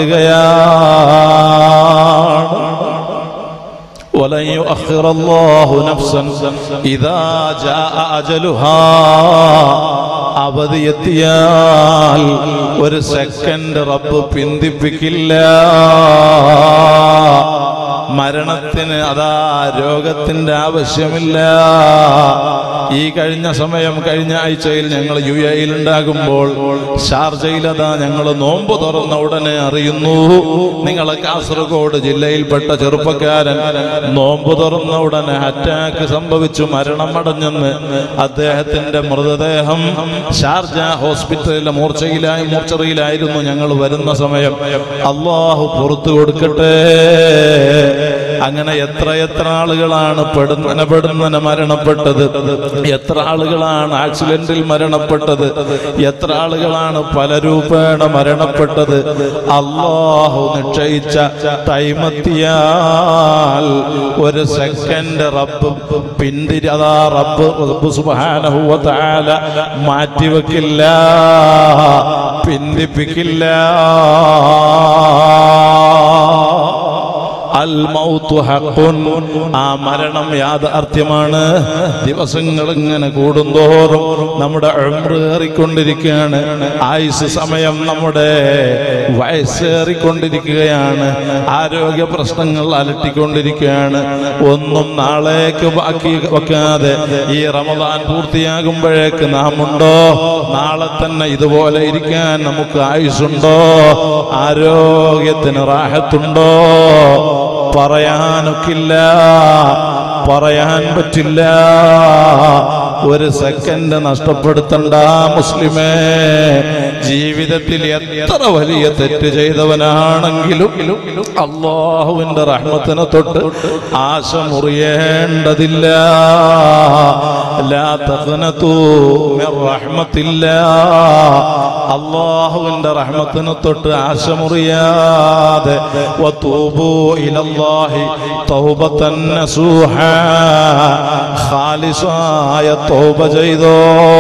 തളരുകയാണ് ولن يؤخر الله نفسا إذا جاء أجلها അവധി എത്തിയാൽ ഒരു സെക്കൻഡ് റബ്ബ് പിന്തിപ്പിക്കില്ല മരണത്തിന് അതാ രോഗത്തിന്റെ ആവശ്യമില്ല ഈ കഴിഞ്ഞ സമയം കഴിഞ്ഞ ആഴ്ചയിൽ ഞങ്ങൾ യു എയിൽ ഉണ്ടാകുമ്പോൾ ഷാർജയിൽ അതാ ഞങ്ങൾ നോമ്പ് തുറന്ന ഉടനെ അറിയുന്നു നിങ്ങളെ കാസർഗോഡ് ജില്ലയിൽപ്പെട്ട ചെറുപ്പക്കാരൻ നോമ്പ് തുറന്ന ഉടനെ അറ്റാക്ക് സംഭവിച്ചു മരണമടഞ്ഞെന്ന് അദ്ദേഹത്തിന്റെ മൃതദേഹം ഷാർജ ഹോസ്പിറ്റലിലെ മൂർച്ചയിലായി മൂർച്ചറിയിലായിരുന്നു ഞങ്ങൾ വരുന്ന സമയം അള്ളാഹു പുറത്തു കൊടുക്കട്ടെ അങ്ങനെ എത്ര എത്ര ആളുകളാണ് പെടുന്നന പെടുന്നന മരണപ്പെട്ടത് എത്ര ആളുകളാണ് ആക്സിഡന്റിൽ മരണപ്പെട്ടത് എത്ര ആളുകളാണ് പല രൂപേണ മരണപ്പെട്ടത് അള്ളാഹു നിശ്ചയിച്ച ടൈമെത്തിയാൽ ഒരു സെക്കൻഡ് റബ്ബ് പിന്തിരി അതാ റബ്ബ് റബ്ബ് സുബ്ഹാനഹു വ തആല മാറ്റിവെക്കില്ല പിന്തിപ്പിക്കില്ല അൽ മൗത്തു ഹഖുൻ ആ മരണം യാഥാർത്ഥ്യമാണ് ദിവസങ്ങൾ ഇങ്ങനെ കൂടുന്തോറും നമ്മുടെ ഉംറ് ഏറിക്കൊണ്ടിരിക്കുകയാണ് ആയുസ് സമയം നമ്മുടെ വയസ്സേറിക്കൊണ്ടിരിക്കുകയാണ് ആരോഗ്യ പ്രശ്നങ്ങൾ അലട്ടിക്കൊണ്ടിരിക്കുകയാണ് ഒന്നും നാളേക്ക് ബാക്കി വെക്കാതെ ഈ റമദാൻ പൂർത്തിയാകുമ്പോഴേക്ക് നാം ഉണ്ടോ നാളെ തന്നെ ഇതുപോലെ ഇരിക്കാൻ നമുക്ക് ആയുസ്സുണ്ടോ ആരോഗ്യത്തിന് റാഹത്തുണ്ടോ പറയാനൊക്കില്ല പറയാൻ പറ്റില്ല ഒരു സെക്കൻഡ് നഷ്ടപ്പെടുത്തണ്ട മുസ്ലിമേ ജീവിതത്തിൽ എത്ര വലിയ തെറ്റ് ചെയ്തവനാണെങ്കിലും അള്ളാഹുവിന്റെ റഹ്മത്തിനെ തൊട്ട് ആശ മുറിയേണ്ടതില്ല ലാ തഖ്നതൂ മിർ റഹ്മത്തില്ലാ അള്ളാഹുവിന്റെ റഹ്മത്തിനെ തൊട്ട് ആശ മുറിയാതെ വതൂബൂ ഇലല്ലാഹി തൗബത്തൻ നസൂഹ ഖാലിസായ തൗബ ചെയ്തോ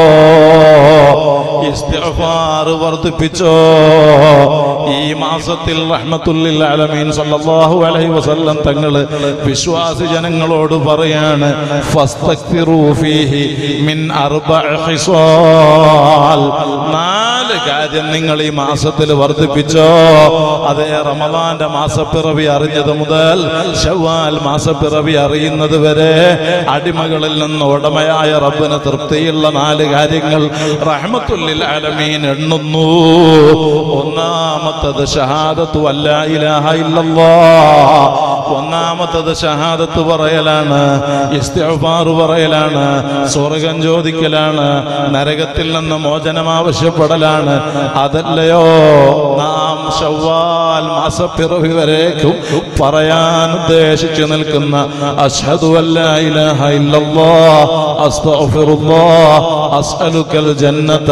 ഇസ്തിഗ്ഫാർ വർദ്ധിപ്പിച്ചോ ഈ മാസത്തിൽ റഹ്മത്തുല്ലിൽ ആലമീൻ സല്ലല്ലാഹു അലൈഹി വസല്ലം തങ്ങൾ വിശ്വാസി ജനങ്ങളോട് പറയാണ് ഫസ്തക്തിറൂ ഫീഹി മിൻ അർബഅ ഖിസാൽ നാല് കാര്യം നിങ്ങൾ ഈ മാസത്തിൽ വർദ്ധിപ്പിച്ചോ അതേ റമദാന്റെ മാസപ്പിറവി അറിഞ്ഞത് മുതൽ ഷവ്വാൽ മാസപ്പിറവി അറിയുന്നത് വരെ അടിമകളിൽ നിന്ന് ഉടമയായ റബ്ബിന് തൃപ്തിയുള്ള നാല് കാര്യങ്ങൾ റഹ്മത്തുല്ലിൽ ആലമീൻ എണ്ണുന്നു ഒന്നാമത്തത് ഷഹാദത്തു അല്ല ഇലാഹ ഇല്ലല്ലാ ഒന്നാമത്തത് ഷഹാദത്ത് പറയലാണ് ഇസ്തിഗ്ഫാർ പറയലാണ് സ്വർഗം ചോദിക്കലാണ് നരകത്തിൽ നിന്ന് മോചനം ആവശ്യപ്പെടലാണ് അതല്ലയോ നാം ഷവ്വാൽ മാസപ്പിറവി വരേക്കും പറയാൻ ഉദ്ദേശിച്ചു നിൽക്കുന്ന അഷ്ഹദു അല്ലാ ഇലാഹ ഇല്ലല്ലാഹ് അസ്തഗ്ഫിറുല്ലാഹ് അസ്അലുക്കൽ ജന്നത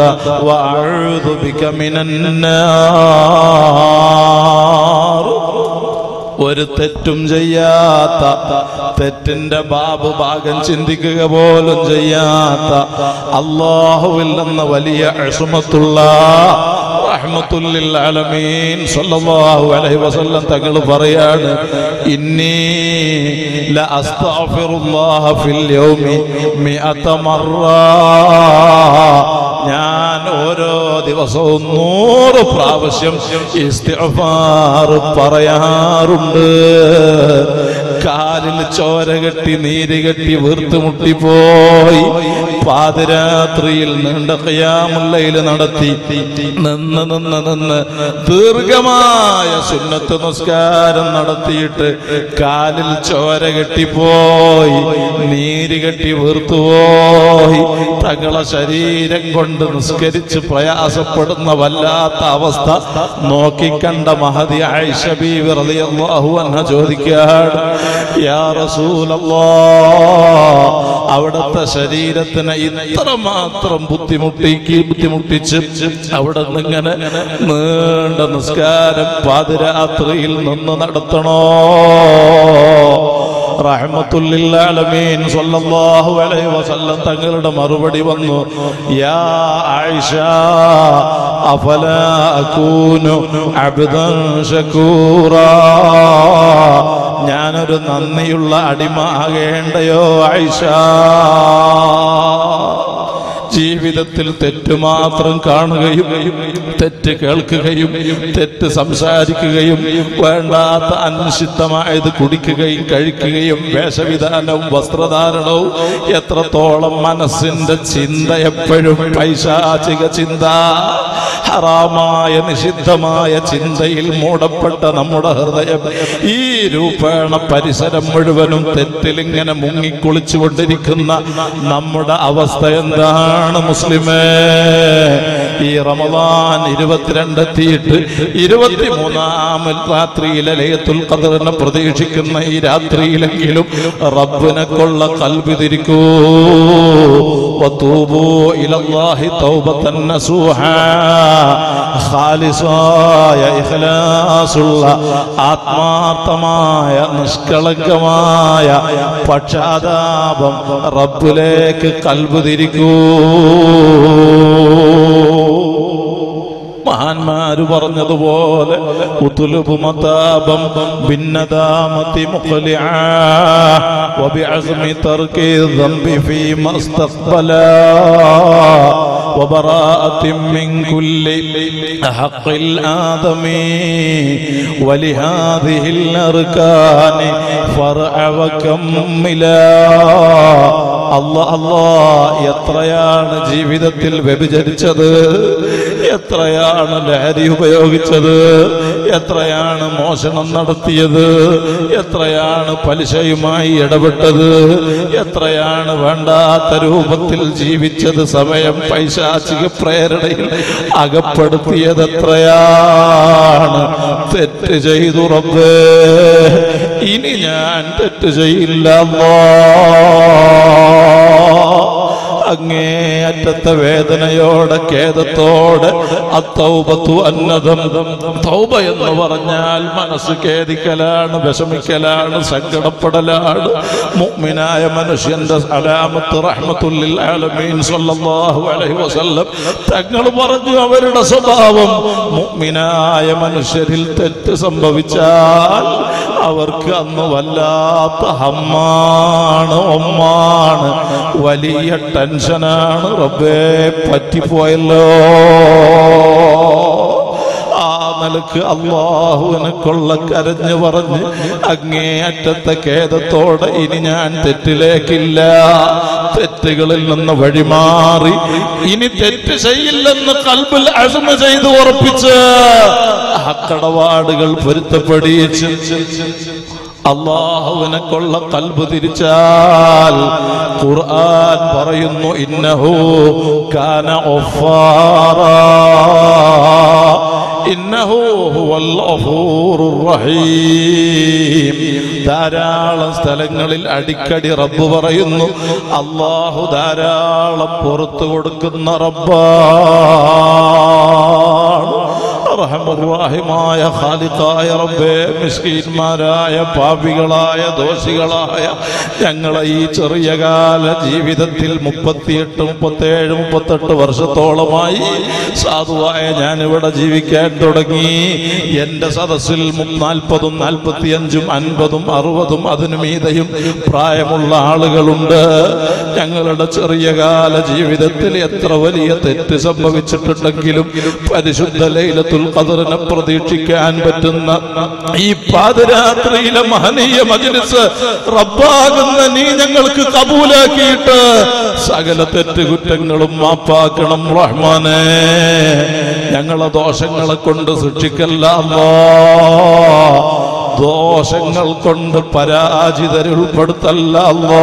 വഅഊദു ബിക മിനൻ നാർ ഒരു തെറ്റും ചെയ്യാത്ത തെറ്റിന്റെ ബാബു ഭാഗം ചിന്തിക്കുക പോലും ചെയ്യാത്ത അള്ളാഹുവിൽ നിന്ന് വലിയ അസുമത്തുള്ള റഹ്മത്തുല്ലിൽ ആലമീൻ സല്ലല്ലാഹു അലൈഹി വസല്ലം തങ്ങൾ പറയാണ് ഇന്നി ല അസ്തഗ്ഫിറുല്ലാഹ ഫിൽ യൗമി മിഅത മറ ഞാൻ ഓരോ ദിവസവും നൂറ് പ്രാവശ്യം ഇസ്തിഗ്ഫാർ പറയാറുണ്ട് കാലിൽ ചോര കെട്ടി നീര് കെട്ടി വീർത്തുമുട്ടിപ്പോയി പാതിരാത്രിയിൽ നീണ്ട കയാമുല്ലയിൽ നടത്തി നിന്ന് നിന്ന് നിന്ന് ദീർഘമായ സുന്നത്ത് നിസ്കാരം നടത്തിയിട്ട് കാലിൽ ചോര കെട്ടിപ്പോയി നീര് കെട്ടി വീർത്തുപോയി തകള ശരീരം കൊണ്ട് നിസ്കരിച്ച് പ്രയാസപ്പെടുന്ന വല്ലാത്ത അവസ്ഥ നോക്കിക്കണ്ട മഹതി ആയിഷ ബീവി റളിയല്ലാഹു അൻഹ ചോദിക്കുകയാണ് യാ റസൂലല്ലാഹ് അവിടുത്തെ ശരീരത്തിന് ഇത്ര മാത്രം ബുദ്ധിമുട്ടിക്ക് ബുദ്ധിമുട്ടിച്ച് അവിടെ നിന്നിങ്ങനെ നീണ്ട നിസ്കാരം പാതിരാത്രിയിൽ നിന്ന് നടത്തണോ റഹ്മത്തുല്ലാലമീൻ സ്വല്ലല്ലാഹു അലൈഹി വസല്ലം തങ്ങളുടെ മറുപടി വന്നു യാ ആയിഷ അഫലാ അകൂനു അബ്ദൻ ശകൂറാ ഞാനൊരു നന്ദിയുള്ള അടിമ ആകേണ്ടയോ ആയിഷ ജീവിതത്തിൽ തെറ്റ് മാത്രം കാണുകയും തെറ്റ് കേൾക്കുകയും തെറ്റ് സംസാരിക്കുകയും വേണ്ടാത്ത അനിഷിദ്ധമായത് കുടിക്കുകയും കഴിക്കുകയും വേഷവിധാനവും വസ്ത്രധാരണവും എത്രത്തോളം മനസ്സിന്റെ ചിന്ത എപ്പോഴും പൈശാചിക ചിന്ത ഹറാമായ നിഷിദ്ധമായ ചിന്തയിൽ മൂടപ്പെട്ട നമ്മുടെ ഹൃദയം ഈ രൂപേണ പരിസരം മുഴുവനും തെറ്റിലിങ്ങനെ മുങ്ങിക്കുളിച്ചുകൊണ്ടിരിക്കുന്ന നമ്മുടെ അവസ്ഥ എന്താണ് മുസ്ലിമേ ഈ റമദാൻ ഇരുപത്തിരണ്ട് എത്തിയിട്ട് ഇരുപത്തിമൂന്നാമൽ രാത്രിയിലെ ലയത്തുൽ ഖദറിനെ പ്രതീക്ഷിക്കുന്ന ഈ രാത്രിയിലെങ്കിലും റബ്ബിനെ കൊള്ള കൽബി തിരിക്കൂ وتوبوا إلى الله توبة نصوحا ഖാലിസായ ഇഖ്ലാസുള്ള ആത്മാർത്ഥമായ നിഷ്കളങ്കമായ പക്ഷാതാപം റബ്ബിലേക്ക് കൽബ് തിരിക്കൂ മഹാന്മാര് പറഞ്ഞതുപോലെ ഉതുലുബു മതാബം ഭിന്നതാമതി മുഖലിആ വബിഅസ്മി തർക്കി الذنب فيما استقبلا وبراءة من كل حق الآدم ولهذه الأركان فرع وكملا അല്ല അല്ലാ എത്രയാണ് ജീവിതത്തിൽ വ്യഭിചരിച്ചത് എത്രയാണ് ലഹരി ഉപയോഗിച്ചത് എത്രയാണ് മോഷണം നടത്തിയത് എത്രയാണ് പലിശയുമായി ഇടപെട്ടത് എത്രയാണ് വേണ്ടാത്ത രൂപത്തിൽ ജീവിച്ചത് സമയം പൈശാചിക പ്രേരണയിൽ അകപ്പെടുത്തിയത് എത്രയാണ് തെറ്റ് ചെയ്തു റബ്ബേ ഇനി ഞാൻ തെറ്റ് ചെയ്യില്ല അല്ലാ. അങ്ങേയറ്റത്തെ വേദനയോടെ ഖേദത്തോടെ അത്തൗബത്തു അന്നതം തൗബ എന്ന് പറഞ്ഞാൽ മനസ്സ് ഖേദിക്കലാണ് വിഷമിക്കലാണ് സങ്കടപ്പെടലാണ് മുഅ്മിനായ മനുഷ്യന്റെ അലാമത്ത് റഹ്മത്തുല്ലിൽ ആലമീൻ സല്ലല്ലാഹു അലൈഹി വസല്ലം തങ്ങൾ പറഞ്ഞു അവരുടെ സ്വഭാവം മുഅ്മിനായ മനുഷ്യരിൽ തെറ്റ് സംഭവിച്ചാൽ അവർക്ക് അന്ന് വല്ലാത്ത ഹമ്മാണ് ഒമ്മാണ് വലിയ ടെൻഷനാണ് റബ്ബേ പറ്റിപ്പോയല്ലോ ആ നിലക്ക് അള്ളാഹുവിനെ കൊള്ള കരഞ്ഞു പറഞ്ഞ് അങ്ങേ അറ്റത്തെ ഖേദത്തോടെ ഇനി ഞാൻ തെറ്റിലേക്കില്ല തെറ്റുകളിൽ നിന്ന് വഴിമാറി ഇനി തെറ്റ് ചെയ്യില്ലെന്ന് കൽബിൽ അസമ ചെയ്ത് ഉറപ്പിച്ച് ആ കടപാടുകൾ പൊരുത്തപ്പെടിയിച്ച് അള്ളാഹുവിനെ കൊള്ള കൽബ് തിരിച്ചാൽ ഖുർആൻ പറയുന്നു ഇന്നഹു കാന ഒഫാറാ ഇന്നഹു ഹുവൽ ഗഫൂറുർ റഹീം ധാരാളം സ്ഥലങ്ങളിൽ അടിക്കടി റബ്ബ് പറയുന്നു അള്ളാഹു ധാരാളം പുറത്തു കൊടുക്കുന്ന റബ്ബാണ് അർഹമുറാഹിമായ ഖാലിഖായ റബ്ബേ മിസ്കീന്മാരായ പാപികളായ ദോഷികളായ ഞങ്ങളെ ഈ ചെറിയ കാല ജീവിതത്തിൽ മുപ്പത്തിയെട്ട് മുപ്പത്തേഴ് മുപ്പത്തെട്ട് വർഷത്തോളമായി സാധുവായ ഞാനിവിടെ ജീവിക്കാൻ തുടങ്ങി എൻ്റെ സദസ്സിൽ നാൽപ്പതും നാൽപ്പത്തിയഞ്ചും അൻപതും അറുപതും അതിനു മീതയും പ്രായമുള്ള ആളുകളുണ്ട് ഞങ്ങളുടെ ചെറിയ കാല ജീവിതത്തിൽ എത്ര വലിയ തെറ്റ് സംഭവിച്ചിട്ടുണ്ടെങ്കിലും പരിശുദ്ധ ലൈലത്തുൽ ഖദറിനെ പ്രതീക്ഷിക്കാൻ പറ്റുന്ന ഈ പാതിരാത്രിയിലെ മഹനീയ മജ്ലിസ് റബ്ബാകുന്ന നീ ഞങ്ങൾക്ക് കബൂലാക്കിയിട്ട് സകല തെറ്റുകുറ്റങ്ങളും മാപ്പാക്കണം റഹ്മാനെ ഞങ്ങളെ ദോഷങ്ങളെ കൊണ്ട് ശിക്ഷിക്കല്ല അല്ലാ. ദോഷങ്ങൾ കൊണ്ട് പരാജിതരുൾപ്പെടുത്തല്ല അല്ലാ.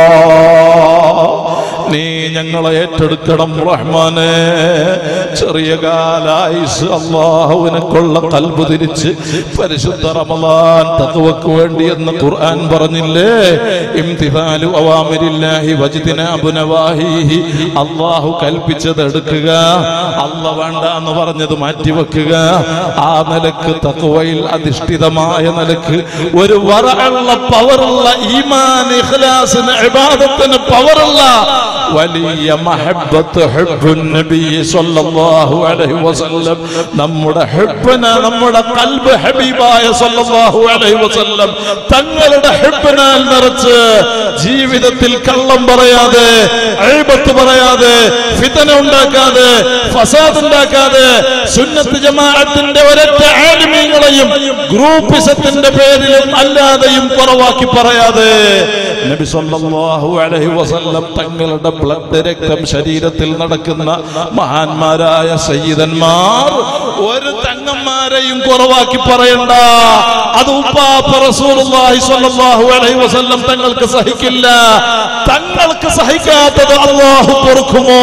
നീ ഞങ്ങളെ ഏറ്റെടുക്കണം റഹ്മാനെ ചെറിയ കാലായുസ് അള്ളാഹുവിനെക്കൊള്ള കൽബ് തിരിച്ച് പരിശുദ്ധ റമദാൻ തഖ്വക്ക് വേണ്ടി എന്ന് ഖുർആൻ പറഞ്ഞില്ലേ ഇംതിസാലു അവാമിരില്ലാഹി വജ്തിനാബു നവാഹിഹി അള്ളാഹു കൽപ്പിച്ചത് എടുക്കുക അല്ല വേണ്ട എന്ന് പറഞ്ഞത് മാറ്റിവെക്കുക ആ നിലക്ക് തഖ്വയിൽ അധിഷ്ഠിതമായ നിലക്ക് ഒരു വറയുള്ള പവറുള്ള ഈമാൻ ഇഖ്ലാസിന് ഇബാദത്തിന് പവറുള്ള വലിയ മഹബത്ത് ഹുബ്ബുൻ നബി സല്ലല്ലാഹു അലൈഹി വസല്ലം നമ്മുടെ ഹുബ്ബന നമ്മുടെ ഖൽബ് ഹബീബായ സല്ലല്ലാഹു അലൈഹി വസല്ലം തങ്ങളുടെ ഹുബ്ബനാൽ നിറച്ച് ജീവിതത്തിൽ കള്ളം പറയാതെ അഴിബത്ത് പറയാതെ ഫിതന ഉണ്ടാക്കാതെ ഫസാദ് ഉണ്ടാക്കാതെ സുന്നത്ത് ജമാഅത്തിന്റെ ഒരൊറ്റ ആലിമീങ്ങളെയും ഗ്രൂപ്പിസത്തിന്റെ പേരിലും അല്ലാതെയും കുറവാക്കി പറയാതെ നബി സല്ലല്ലാഹു അലൈഹി വസല്ലം തങ്ങളുടെ ബ്ലഡ് രക്തം ശരീരത്തിൽ നടക്കുന്ന മഹാന്മാരായ സയ്യിദന്മാർ ഒരു തങ്ങന്മാരെയും കുറവാക്കി പറയണ്ട അത് ഉപ്പാപ്പ റസൂലുള്ളാഹി സ്വല്ലല്ലാഹു അലൈഹി വസല്ലം തങ്ങൾക്ക് സഹിക്കില്ല തങ്ങൾക്ക് സഹിക്കാത്തത് അള്ളാഹു പൊറുക്കുമോ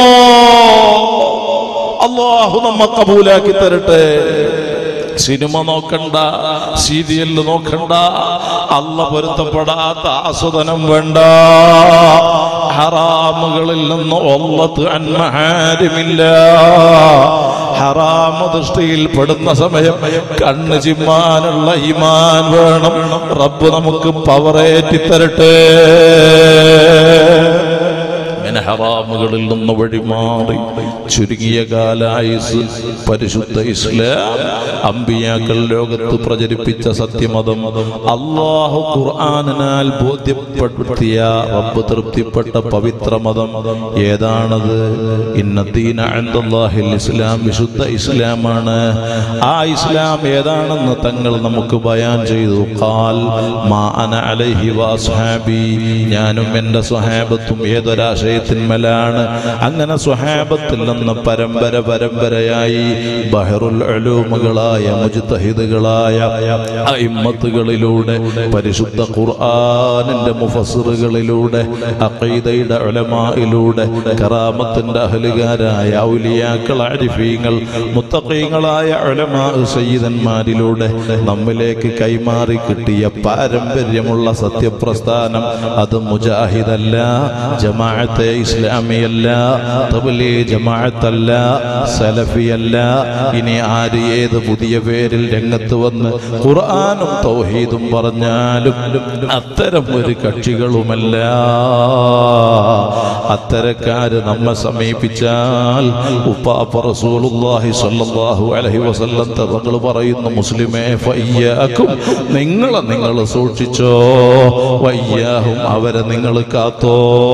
അള്ളാഹു നമ്മ കബൂലാക്കി തരട്ടെ സിനിമ നോക്കണ്ട സീരിയൽ നോക്കണ്ട അല്ല പൊരുത്തപ്പെടാത്ത ആസ്വദനം വേണ്ട ഹറാമുകളിൽ നിന്ന് ഒല്ലത്ത് അന്മഹാരുമില്ല ഹറാമ ദൃഷ്ടിയിൽ പെടുന്ന സമയം കണ്ണ് ചിമ്മാനുള്ള ഈമാൻ വേണം റബ്ബ് നമുക്ക് പവറേറ്റി തരട്ടെ ഇങ്ങനെ ഹറാമുകളിൽ നിന്ന് വഴിമാറി ചുരുങ്ങിയ കാലായുസ് പരിശുദ്ധ ഇസ്ലാം അമ്പിയാക്കൾ ലോകത്ത് പ്രചരിപ്പിച്ച സത്യമതം അള്ളാഹു ഖുർആാനിനാൽ ബോധ്യപ്പെടുത്തിയ റബ്ബ് തൃപ്തിപ്പെട്ട പവിത്ര മതം ഏതാണത് ഇന്നത്തീന അൻദല്ലാഹിൽ ഇസ്ലാം വിശുദ്ധ ഇസ്ലാമാണ് ആ ഇസ്ലാം ഏതാണെന്ന് തങ്ങൾ നമുക്ക് ബയാൻ ചെയ്തു ഖാൽ മാ അന അലൈഹി വാസ്ഹാബി ഞാനും എൻ്റെ സ്വഹാബത്തും ഏതൊരാശയത്തിന്മേലാണ് അങ്ങനെ സ്വഹാബത്തിൽ നിന്ന് പരമ്പര പരമ്പരയായി ബഹറുൽ അലൂമുകളായ മുജ്തഹിദുകളായ അയിമ്മത്തുകളിലൂടെ പരിശുദ്ധ ഖുർആനിന്റെ മുഫസ്സിറുകളിലൂടെ അഖീദയുടെ ഉലമായിലൂടെ കറാമത്തിന്റെ അഹലുകാരായ ഔലിയാക്കൾ ആരിഫീങ്ങൾ മുത്തഖീങ്ങളായ ഉലമാ സയ്യിദന്മാരിലൂടെ നമ്മിലേക്ക് കൈമാറി കിട്ടിയ പാരമ്പര്യമുള്ള സത്യപ്രസ്ഥാനം അത് മുജാഹിദല്ല ജമാഅത്തെ ഇസ്ലാമിയല്ല തബ്ലീ ജമാഅത്തല്ല സലഫിയല്ല ഇനി ആര് ഏത് പുതിയ പേരിൽ രംഗത്ത് വന്ന് ഖുർആനും തൗഹീദും പറഞ്ഞാലും അത്തരം ഒരു കക്ഷികളുമല്ല അത്തരക്കാര് നമ്മെ സമീപിച്ചാൽ ഉപ്പാപ്പ റസൂലുള്ളാഹി സ്വല്ലല്ലാഹു അലൈഹി വസല്ലം തങ്ങൾ പറയുന്നു മുസ്ലിമേ ഫയ്യാക്കും നിങ്ങളെ നിങ്ങൾ സൂക്ഷിച്ചോ വയ്യാഹും അവരെ നിങ്ങൾ കാത്തോ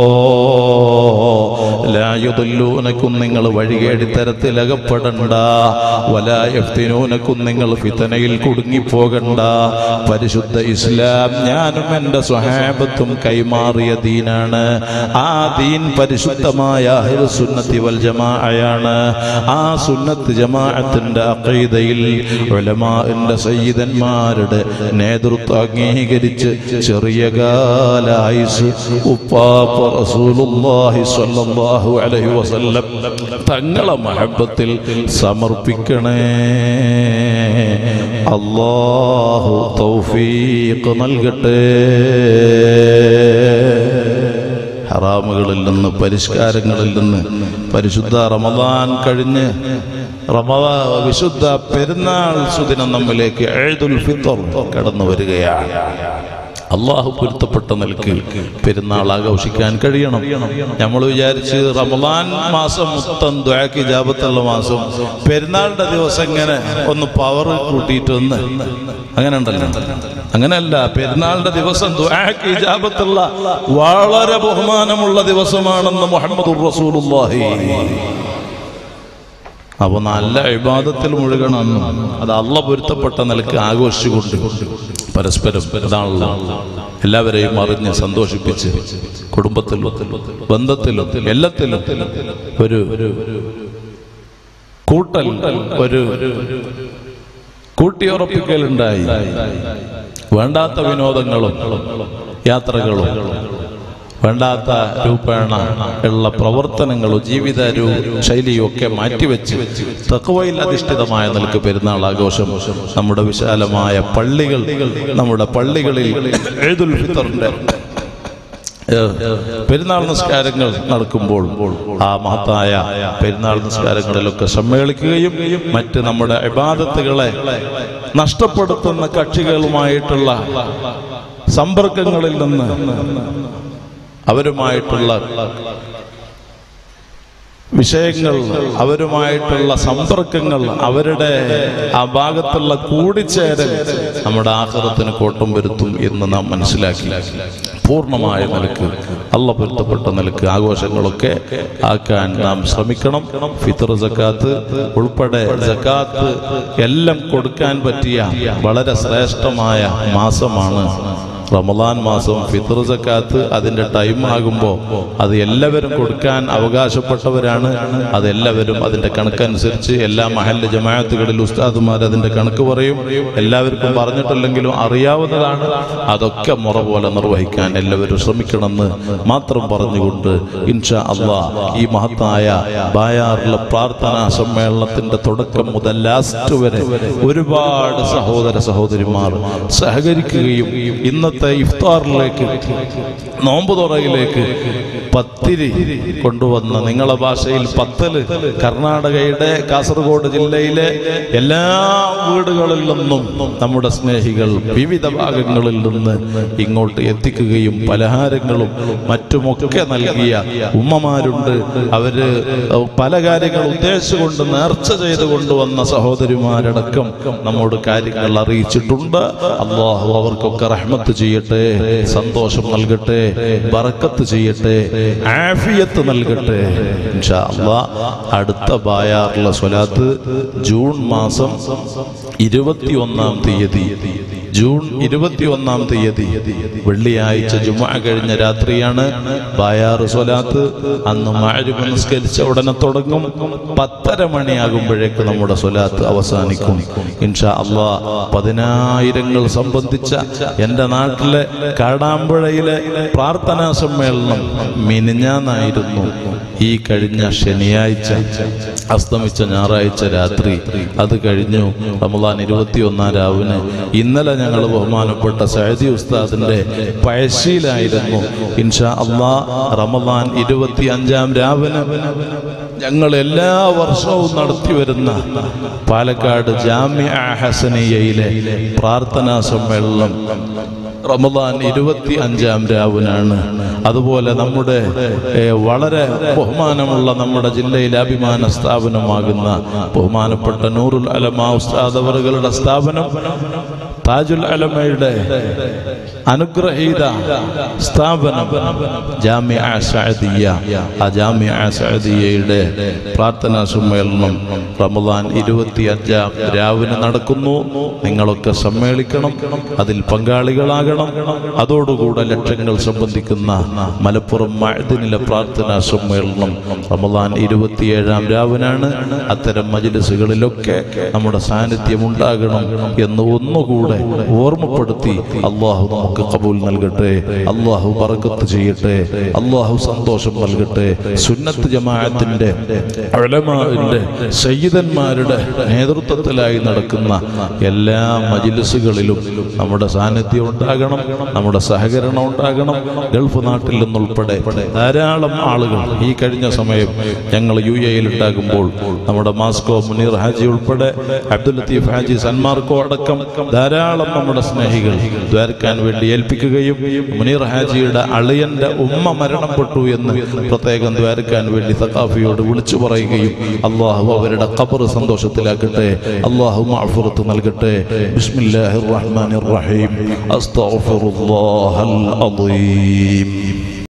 ലായുദല്ലൂനക്കും നിങ്ങൾ വഴികേടി തരത്തിൽ അകപ്പെടണ്ട വലായഫ്തിനൂനക്കും നിങ്ങൾ ഫിത്തനയിൽ കുടുങ്ങിപ്പോകണ്ട പരിശുദ്ധ ഇസ്ലാം ഞാനും എൻ്റെ സ്വഹാബത്തും കൈമാറിയ ദീനാണ് ആ ദീൻ പരിശുദ്ധമായ അഹ്ലു സുന്നത്തി വൽ ജമാഅയാണ് ആ സുന്നത്ത് ജമാഅത്തിന്റെ അഖീദയിൽ ഉലമാഇന്റെ സയ്യിദന്മാരുടെ നേതൃത്വം അംഗീകരിച്ച് ചെറിയ കാല ആയുസ് ഉപ്പാപ്പ റസൂലുള്ളാഹി സ്വല്ലല്ലാഹു അലൈഹി വസല്ലം തങ്ങളെ മഹബത്തിൽ സമർപ്പിക്കണേ അല്ലാഹു തൗഫീഖ് നൽകട്ടെ ഹറാമുകളിൽ നിന്ന് പരിഷ്കാരങ്ങളിൽ നിന്ന് പരിശുദ്ധ റമദാൻ കഴിഞ്ഞ് റമദാ വിശുദ്ധ പെരുന്നാൾ സുദിനം നമ്മിലേക്ക് എഴുതുൽ ഫിത്തർ കടന്നു വരികയാണ് അള്ളാഹു പൊരുത്തപ്പെട്ട നിലക്ക് പെരുന്നാൾ ആഘോഷിക്കാൻ കഴിയണം നമ്മൾ വിചാരിച്ച് റമദാൻ മാസം മൊത്തം ദ്വാക്ക് ജാപത്തുള്ള മാസം പെരുന്നാളിന്റെ ദിവസം ഇങ്ങനെ ഒന്ന് പവർ കൂട്ടിയിട്ടൊന്ന് അങ്ങനെ ഉണ്ടല്ലോ അങ്ങനെയല്ല പെരുന്നാളിന്റെ ദിവസം ദ്വാക്ക് ഇജാബത്തുള്ള വളരെ ബഹുമാനമുള്ള ദിവസമാണെന്ന് മുഹമ്മദ് റസൂലുള്ളാഹി അപ്പൊ നല്ല വിവാദത്തിൽ മുഴുകണം അത് അള്ള പൊരുത്തപ്പെട്ട നിലക്ക് ആഘോഷിച്ചുകൊണ്ട് പരസ്പരം അതാണല്ലോ എല്ലാവരെയും അറിഞ്ഞ് സന്തോഷിപ്പിച്ച് കുടുംബത്തിലും ബന്ധത്തിലും എല്ലാത്തിലും ഒരു കൂട്ടൽ ഒരു കൂട്ടിയുറപ്പിക്കലുണ്ടായി വേണ്ടാത്ത വിനോദങ്ങളും യാത്രകളും വേണ്ടാത്ത രൂപേണ ഉള്ള പ്രവർത്തനങ്ങളും ജീവിത രൂ- ശൈലിയും ഒക്കെ മാറ്റിവെച്ച് തക്കവയിൽ അധിഷ്ഠിതമായ നിലക്ക് പെരുന്നാൾ ആഘോഷം നമ്മുടെ വിശാലമായ പള്ളികൾ നമ്മുടെ പള്ളികളിൽ എഴുതുൽ ഫിത്തറിന്റെ ഏഹ്, പെരുന്നാൾ നിസ്കാരങ്ങൾ നടക്കുമ്പോൾ ആ മഹത്തായ പെരുന്നാൾ നിസ്കാരങ്ങളിലൊക്കെ സമ്മേളിക്കുകയും മറ്റ് നമ്മുടെ ഇബാദത്തുകളെ നഷ്ടപ്പെടുത്തുന്ന കക്ഷികളുമായിട്ടുള്ള സമ്പർക്കങ്ങളിൽ നിന്ന് അവരുമായിട്ടുള്ള വിഷയങ്ങൾ അവരുമായിട്ടുള്ള സമ്പർക്കങ്ങൾ അവരുടെ ആ ഭാഗത്തുള്ള കൂടിച്ചേരൽ നമ്മുടെ ആഹ്റത്തിന് കോട്ടം വരുത്തും എന്ന് നാം മനസ്സിലാക്കി പൂർണ്ണമായ നിലക്ക് അല്ല പൊരുത്തപ്പെട്ട നിലക്ക് ആഘോഷങ്ങളൊക്കെ ആക്കാൻ നാം ശ്രമിക്കണം ഫിത്തർ സക്കാത്ത് ഉൾപ്പെടെ സക്കാത്ത് എല്ലാം കൊടുക്കാൻ പറ്റിയ വളരെ ശ്രേഷ്ഠമായ മാസമാണ് റമദാൻ മാസം ഫിത്തർ സക്കാത്ത് അതിന്റെ ടൈം ആകുമ്പോൾ അത് എല്ലാവരും കൊടുക്കാൻ അവകാശപ്പെട്ടവരാണ് അത് എല്ലാവരും അതിന്റെ കണക്കനുസരിച്ച് എല്ലാ മഹല്ല ജമാഅത്തുകളിൽ ഉസ്താദുമാർ അതിന്റെ കണക്ക് പറയും എല്ലാവർക്കും പറഞ്ഞിട്ടില്ലെങ്കിലും അറിയാവുന്നതാണ് അതൊക്കെ മുറ പോലെ നിർവഹിക്കാൻ എല്ലാവരും ശ്രമിക്കണമെന്ന് മാത്രം പറഞ്ഞുകൊണ്ട് ഇൻഷാ അള്ളാ ഈ മഹത്തായ ബായാറിലെ പ്രാർത്ഥനാ സമ്മേളനത്തിന്റെ തുടക്കം മുതൽ ലാസ്റ്റ് വരെ ഒരുപാട് സഹോദര സഹോദരിമാർ സഹകരിക്കുകയും ഇന്നത്തെ ഇഫ്താറിലേക്ക് നോമ്പ് തുറയിലേക്ക് പത്തിരി കൊണ്ടുവന്ന നിങ്ങളെ ഭാഷയിൽ പത്തല് കർണാടകയുടെ കാസർഗോഡ് ജില്ലയിലെ എല്ലാ വീടുകളിൽ നിന്നും നമ്മുടെ സ്നേഹികൾ വിവിധ ഭാഗങ്ങളിൽ നിന്ന് ഇങ്ങോട്ട് എത്തിക്കുകയും പലഹാരങ്ങളും മറ്റുമൊക്കെ നൽകിയ ഉമ്മമാരുണ്ട് അവര് പല കാര്യങ്ങൾ ഉദ്ദേശിച്ചുകൊണ്ട് നേർച്ച ചെയ്ത് കൊണ്ടുവന്ന സഹോദരിമാരടക്കം നമ്മോട് കാര്യങ്ങൾ അറിയിച്ചിട്ടുണ്ട് അള്ളാഹു അവർക്കൊക്കെ റഹ്മത്ത് ചെയ്യട്ടെ സന്തോഷം നൽകട്ടെ ബറക്കത്ത് ചെയ്യട്ടെ ആഫിയത്ത് നൽകട്ടെ ഇൻഷാ അള്ളാ അടുത്ത ബായാറുള്ള സ്വലാത്ത് ജൂൺ മാസം ഇരുപത്തിയൊന്നാം തീയതി ജൂൺ ഇരുപത്തിയൊന്നാം തീയതി വെള്ളിയാഴ്ച ജുമ കഴിഞ്ഞ രാത്രിയാണ് ബായാറ് സ്വലാത്ത് അന്ന് മാരി നിസ്കരിച്ച ഉടനെ തുടങ്ങും പത്തര മണിയാകുമ്പോഴേക്ക് നമ്മുടെ സ്വലാത്ത് അവസാനിക്കും ഇൻഷാ അള്ളാ പതിനായിരങ്ങൾ സംബന്ധിച്ച എൻ്റെ നാട്ടിലെ കാടാമ്പുഴയിലെ പ്രാർത്ഥനാ സമ്മേളനം മിനിഞ്ഞാന്നായിരുന്നു ഈ കഴിഞ്ഞ ശനിയാഴ്ച അസ്തമിച്ച ഞായറാഴ്ച രാത്രി അത് കഴിഞ്ഞു റമദാൻ ഇരുപത്തിയൊന്നാം രാവിന് ഇന്നലെ ഞങ്ങൾ ബഹുമാനപ്പെട്ട സഹദി ഉസ്താദിന്റെ പഴശ്ശിയിലായിരുന്നു ഇൻഷാ അള്ളാ റമദാൻ ഇരുപത്തി അഞ്ചാം രാവിന് ഞങ്ങൾ എല്ലാ വർഷവും നടത്തി വരുന്ന പാലക്കാട് ജാമ്യ ഹസനിയയിലെ പ്രാർത്ഥനാ സമ്മേളനം റമദാൻ ഇരുപത്തി അഞ്ചാം രാവിനാണ് അതുപോലെ നമ്മുടെ ഏ, വളരെ ബഹുമാനമുള്ള നമ്മുടെ ജില്ലയിലെ അഭിമാന സ്ഥാപനമാകുന്ന ബഹുമാനപ്പെട്ട നൂറുൽ അലമ ഉസ്താദ് അവറുകളുടെ സ്ഥാപനം താജുൽ അലമയുടെ അനുഗ്രഹീത സ്ഥാപനം ജാമ്യ സഅദിയ ആ ജാമ്യ സഅദിയയുടെ പ്രാർത്ഥനാ സമ്മേളനം റമദാൻ ഇരുപത്തി അഞ്ചാം രാവിലെ നടക്കുന്നു നിങ്ങളൊക്കെ സമ്മേളിക്കണം അതിൽ പങ്കാളികളാകണം അതോടുകൂടെ ലക്ഷങ്ങൾ സംബന്ധിക്കുന്ന മലപ്പുറം മഴദിനിലെ പ്രാർത്ഥനാ സമ്മേളനം റമദാൻ ഇരുപത്തിയേഴാം രാവിനാണ് അത്തരം മജിലിസുകളിലൊക്കെ നമ്മുടെ സാന്നിധ്യം ഉണ്ടാകണം എന്ന് ഒന്നുകൂടെ ഓർമ്മപ്പെടുത്തി അള്ളാഹു നമുക്ക് കബൂൽ നൽകട്ടെ അള്ളാഹു ബറക്കത്ത് ചെയ്യട്ടെ അള്ളാഹു സന്തോഷം നൽകട്ടെ സുന്നത്ത് ജമാഅത്തിന്റെ ഉലമാവിന്റെ സയ്യിദന്മാരുടെ നേതൃത്വത്തിലായി നടക്കുന്ന എല്ലാ മജിലിസുകളിലും നമ്മുടെ സാന്നിധ്യം ഉണ്ടാകട്ടെ ഉണ്ടാകണം നമ്മുടെ സഹകരണം ഉണ്ടാകണം ഗൾഫ് നാട്ടിൽ നിന്നുൾപ്പെടെ ധാരാളം ആളുകൾ ഈ കഴിഞ്ഞ സമയം ഞങ്ങൾ യു എയിൽ ഉണ്ടാകുമ്പോൾ നമ്മുടെ മാസ്കോ മുനീർ ഹാജി ഉൾപ്പെടെ അബ്ദുൽ ലത്തീഫ് ഹാജി സന്മാർക്കോ അടക്കം ധാരാളം നമ്മുടെ സ്നേഹികൾ ദ്വാരക്കാൻ വേണ്ടി ഏൽപ്പിക്കുകയും മുനീർ ഹാജിയുടെ അളിയന്റെ ഉമ്മ മരണപ്പെട്ടു എന്ന് പ്രത്യേകം ദ്വാരക്കാൻ വേണ്ടി സഖാഫിയോട് വിളിച്ചു പറയുകയും അള്ളാഹു അവരുടെ ഖബർ സന്തോഷത്തിലാക്കട്ടെ അള്ളാഹു മഅഫുറത്ത് നൽകട്ടെ ബിസ്മില്ലാഹിർ റഹ്മാനിർ റഹീം അസ്തഗ്ഫിറുല്ലാഹൽ അദീം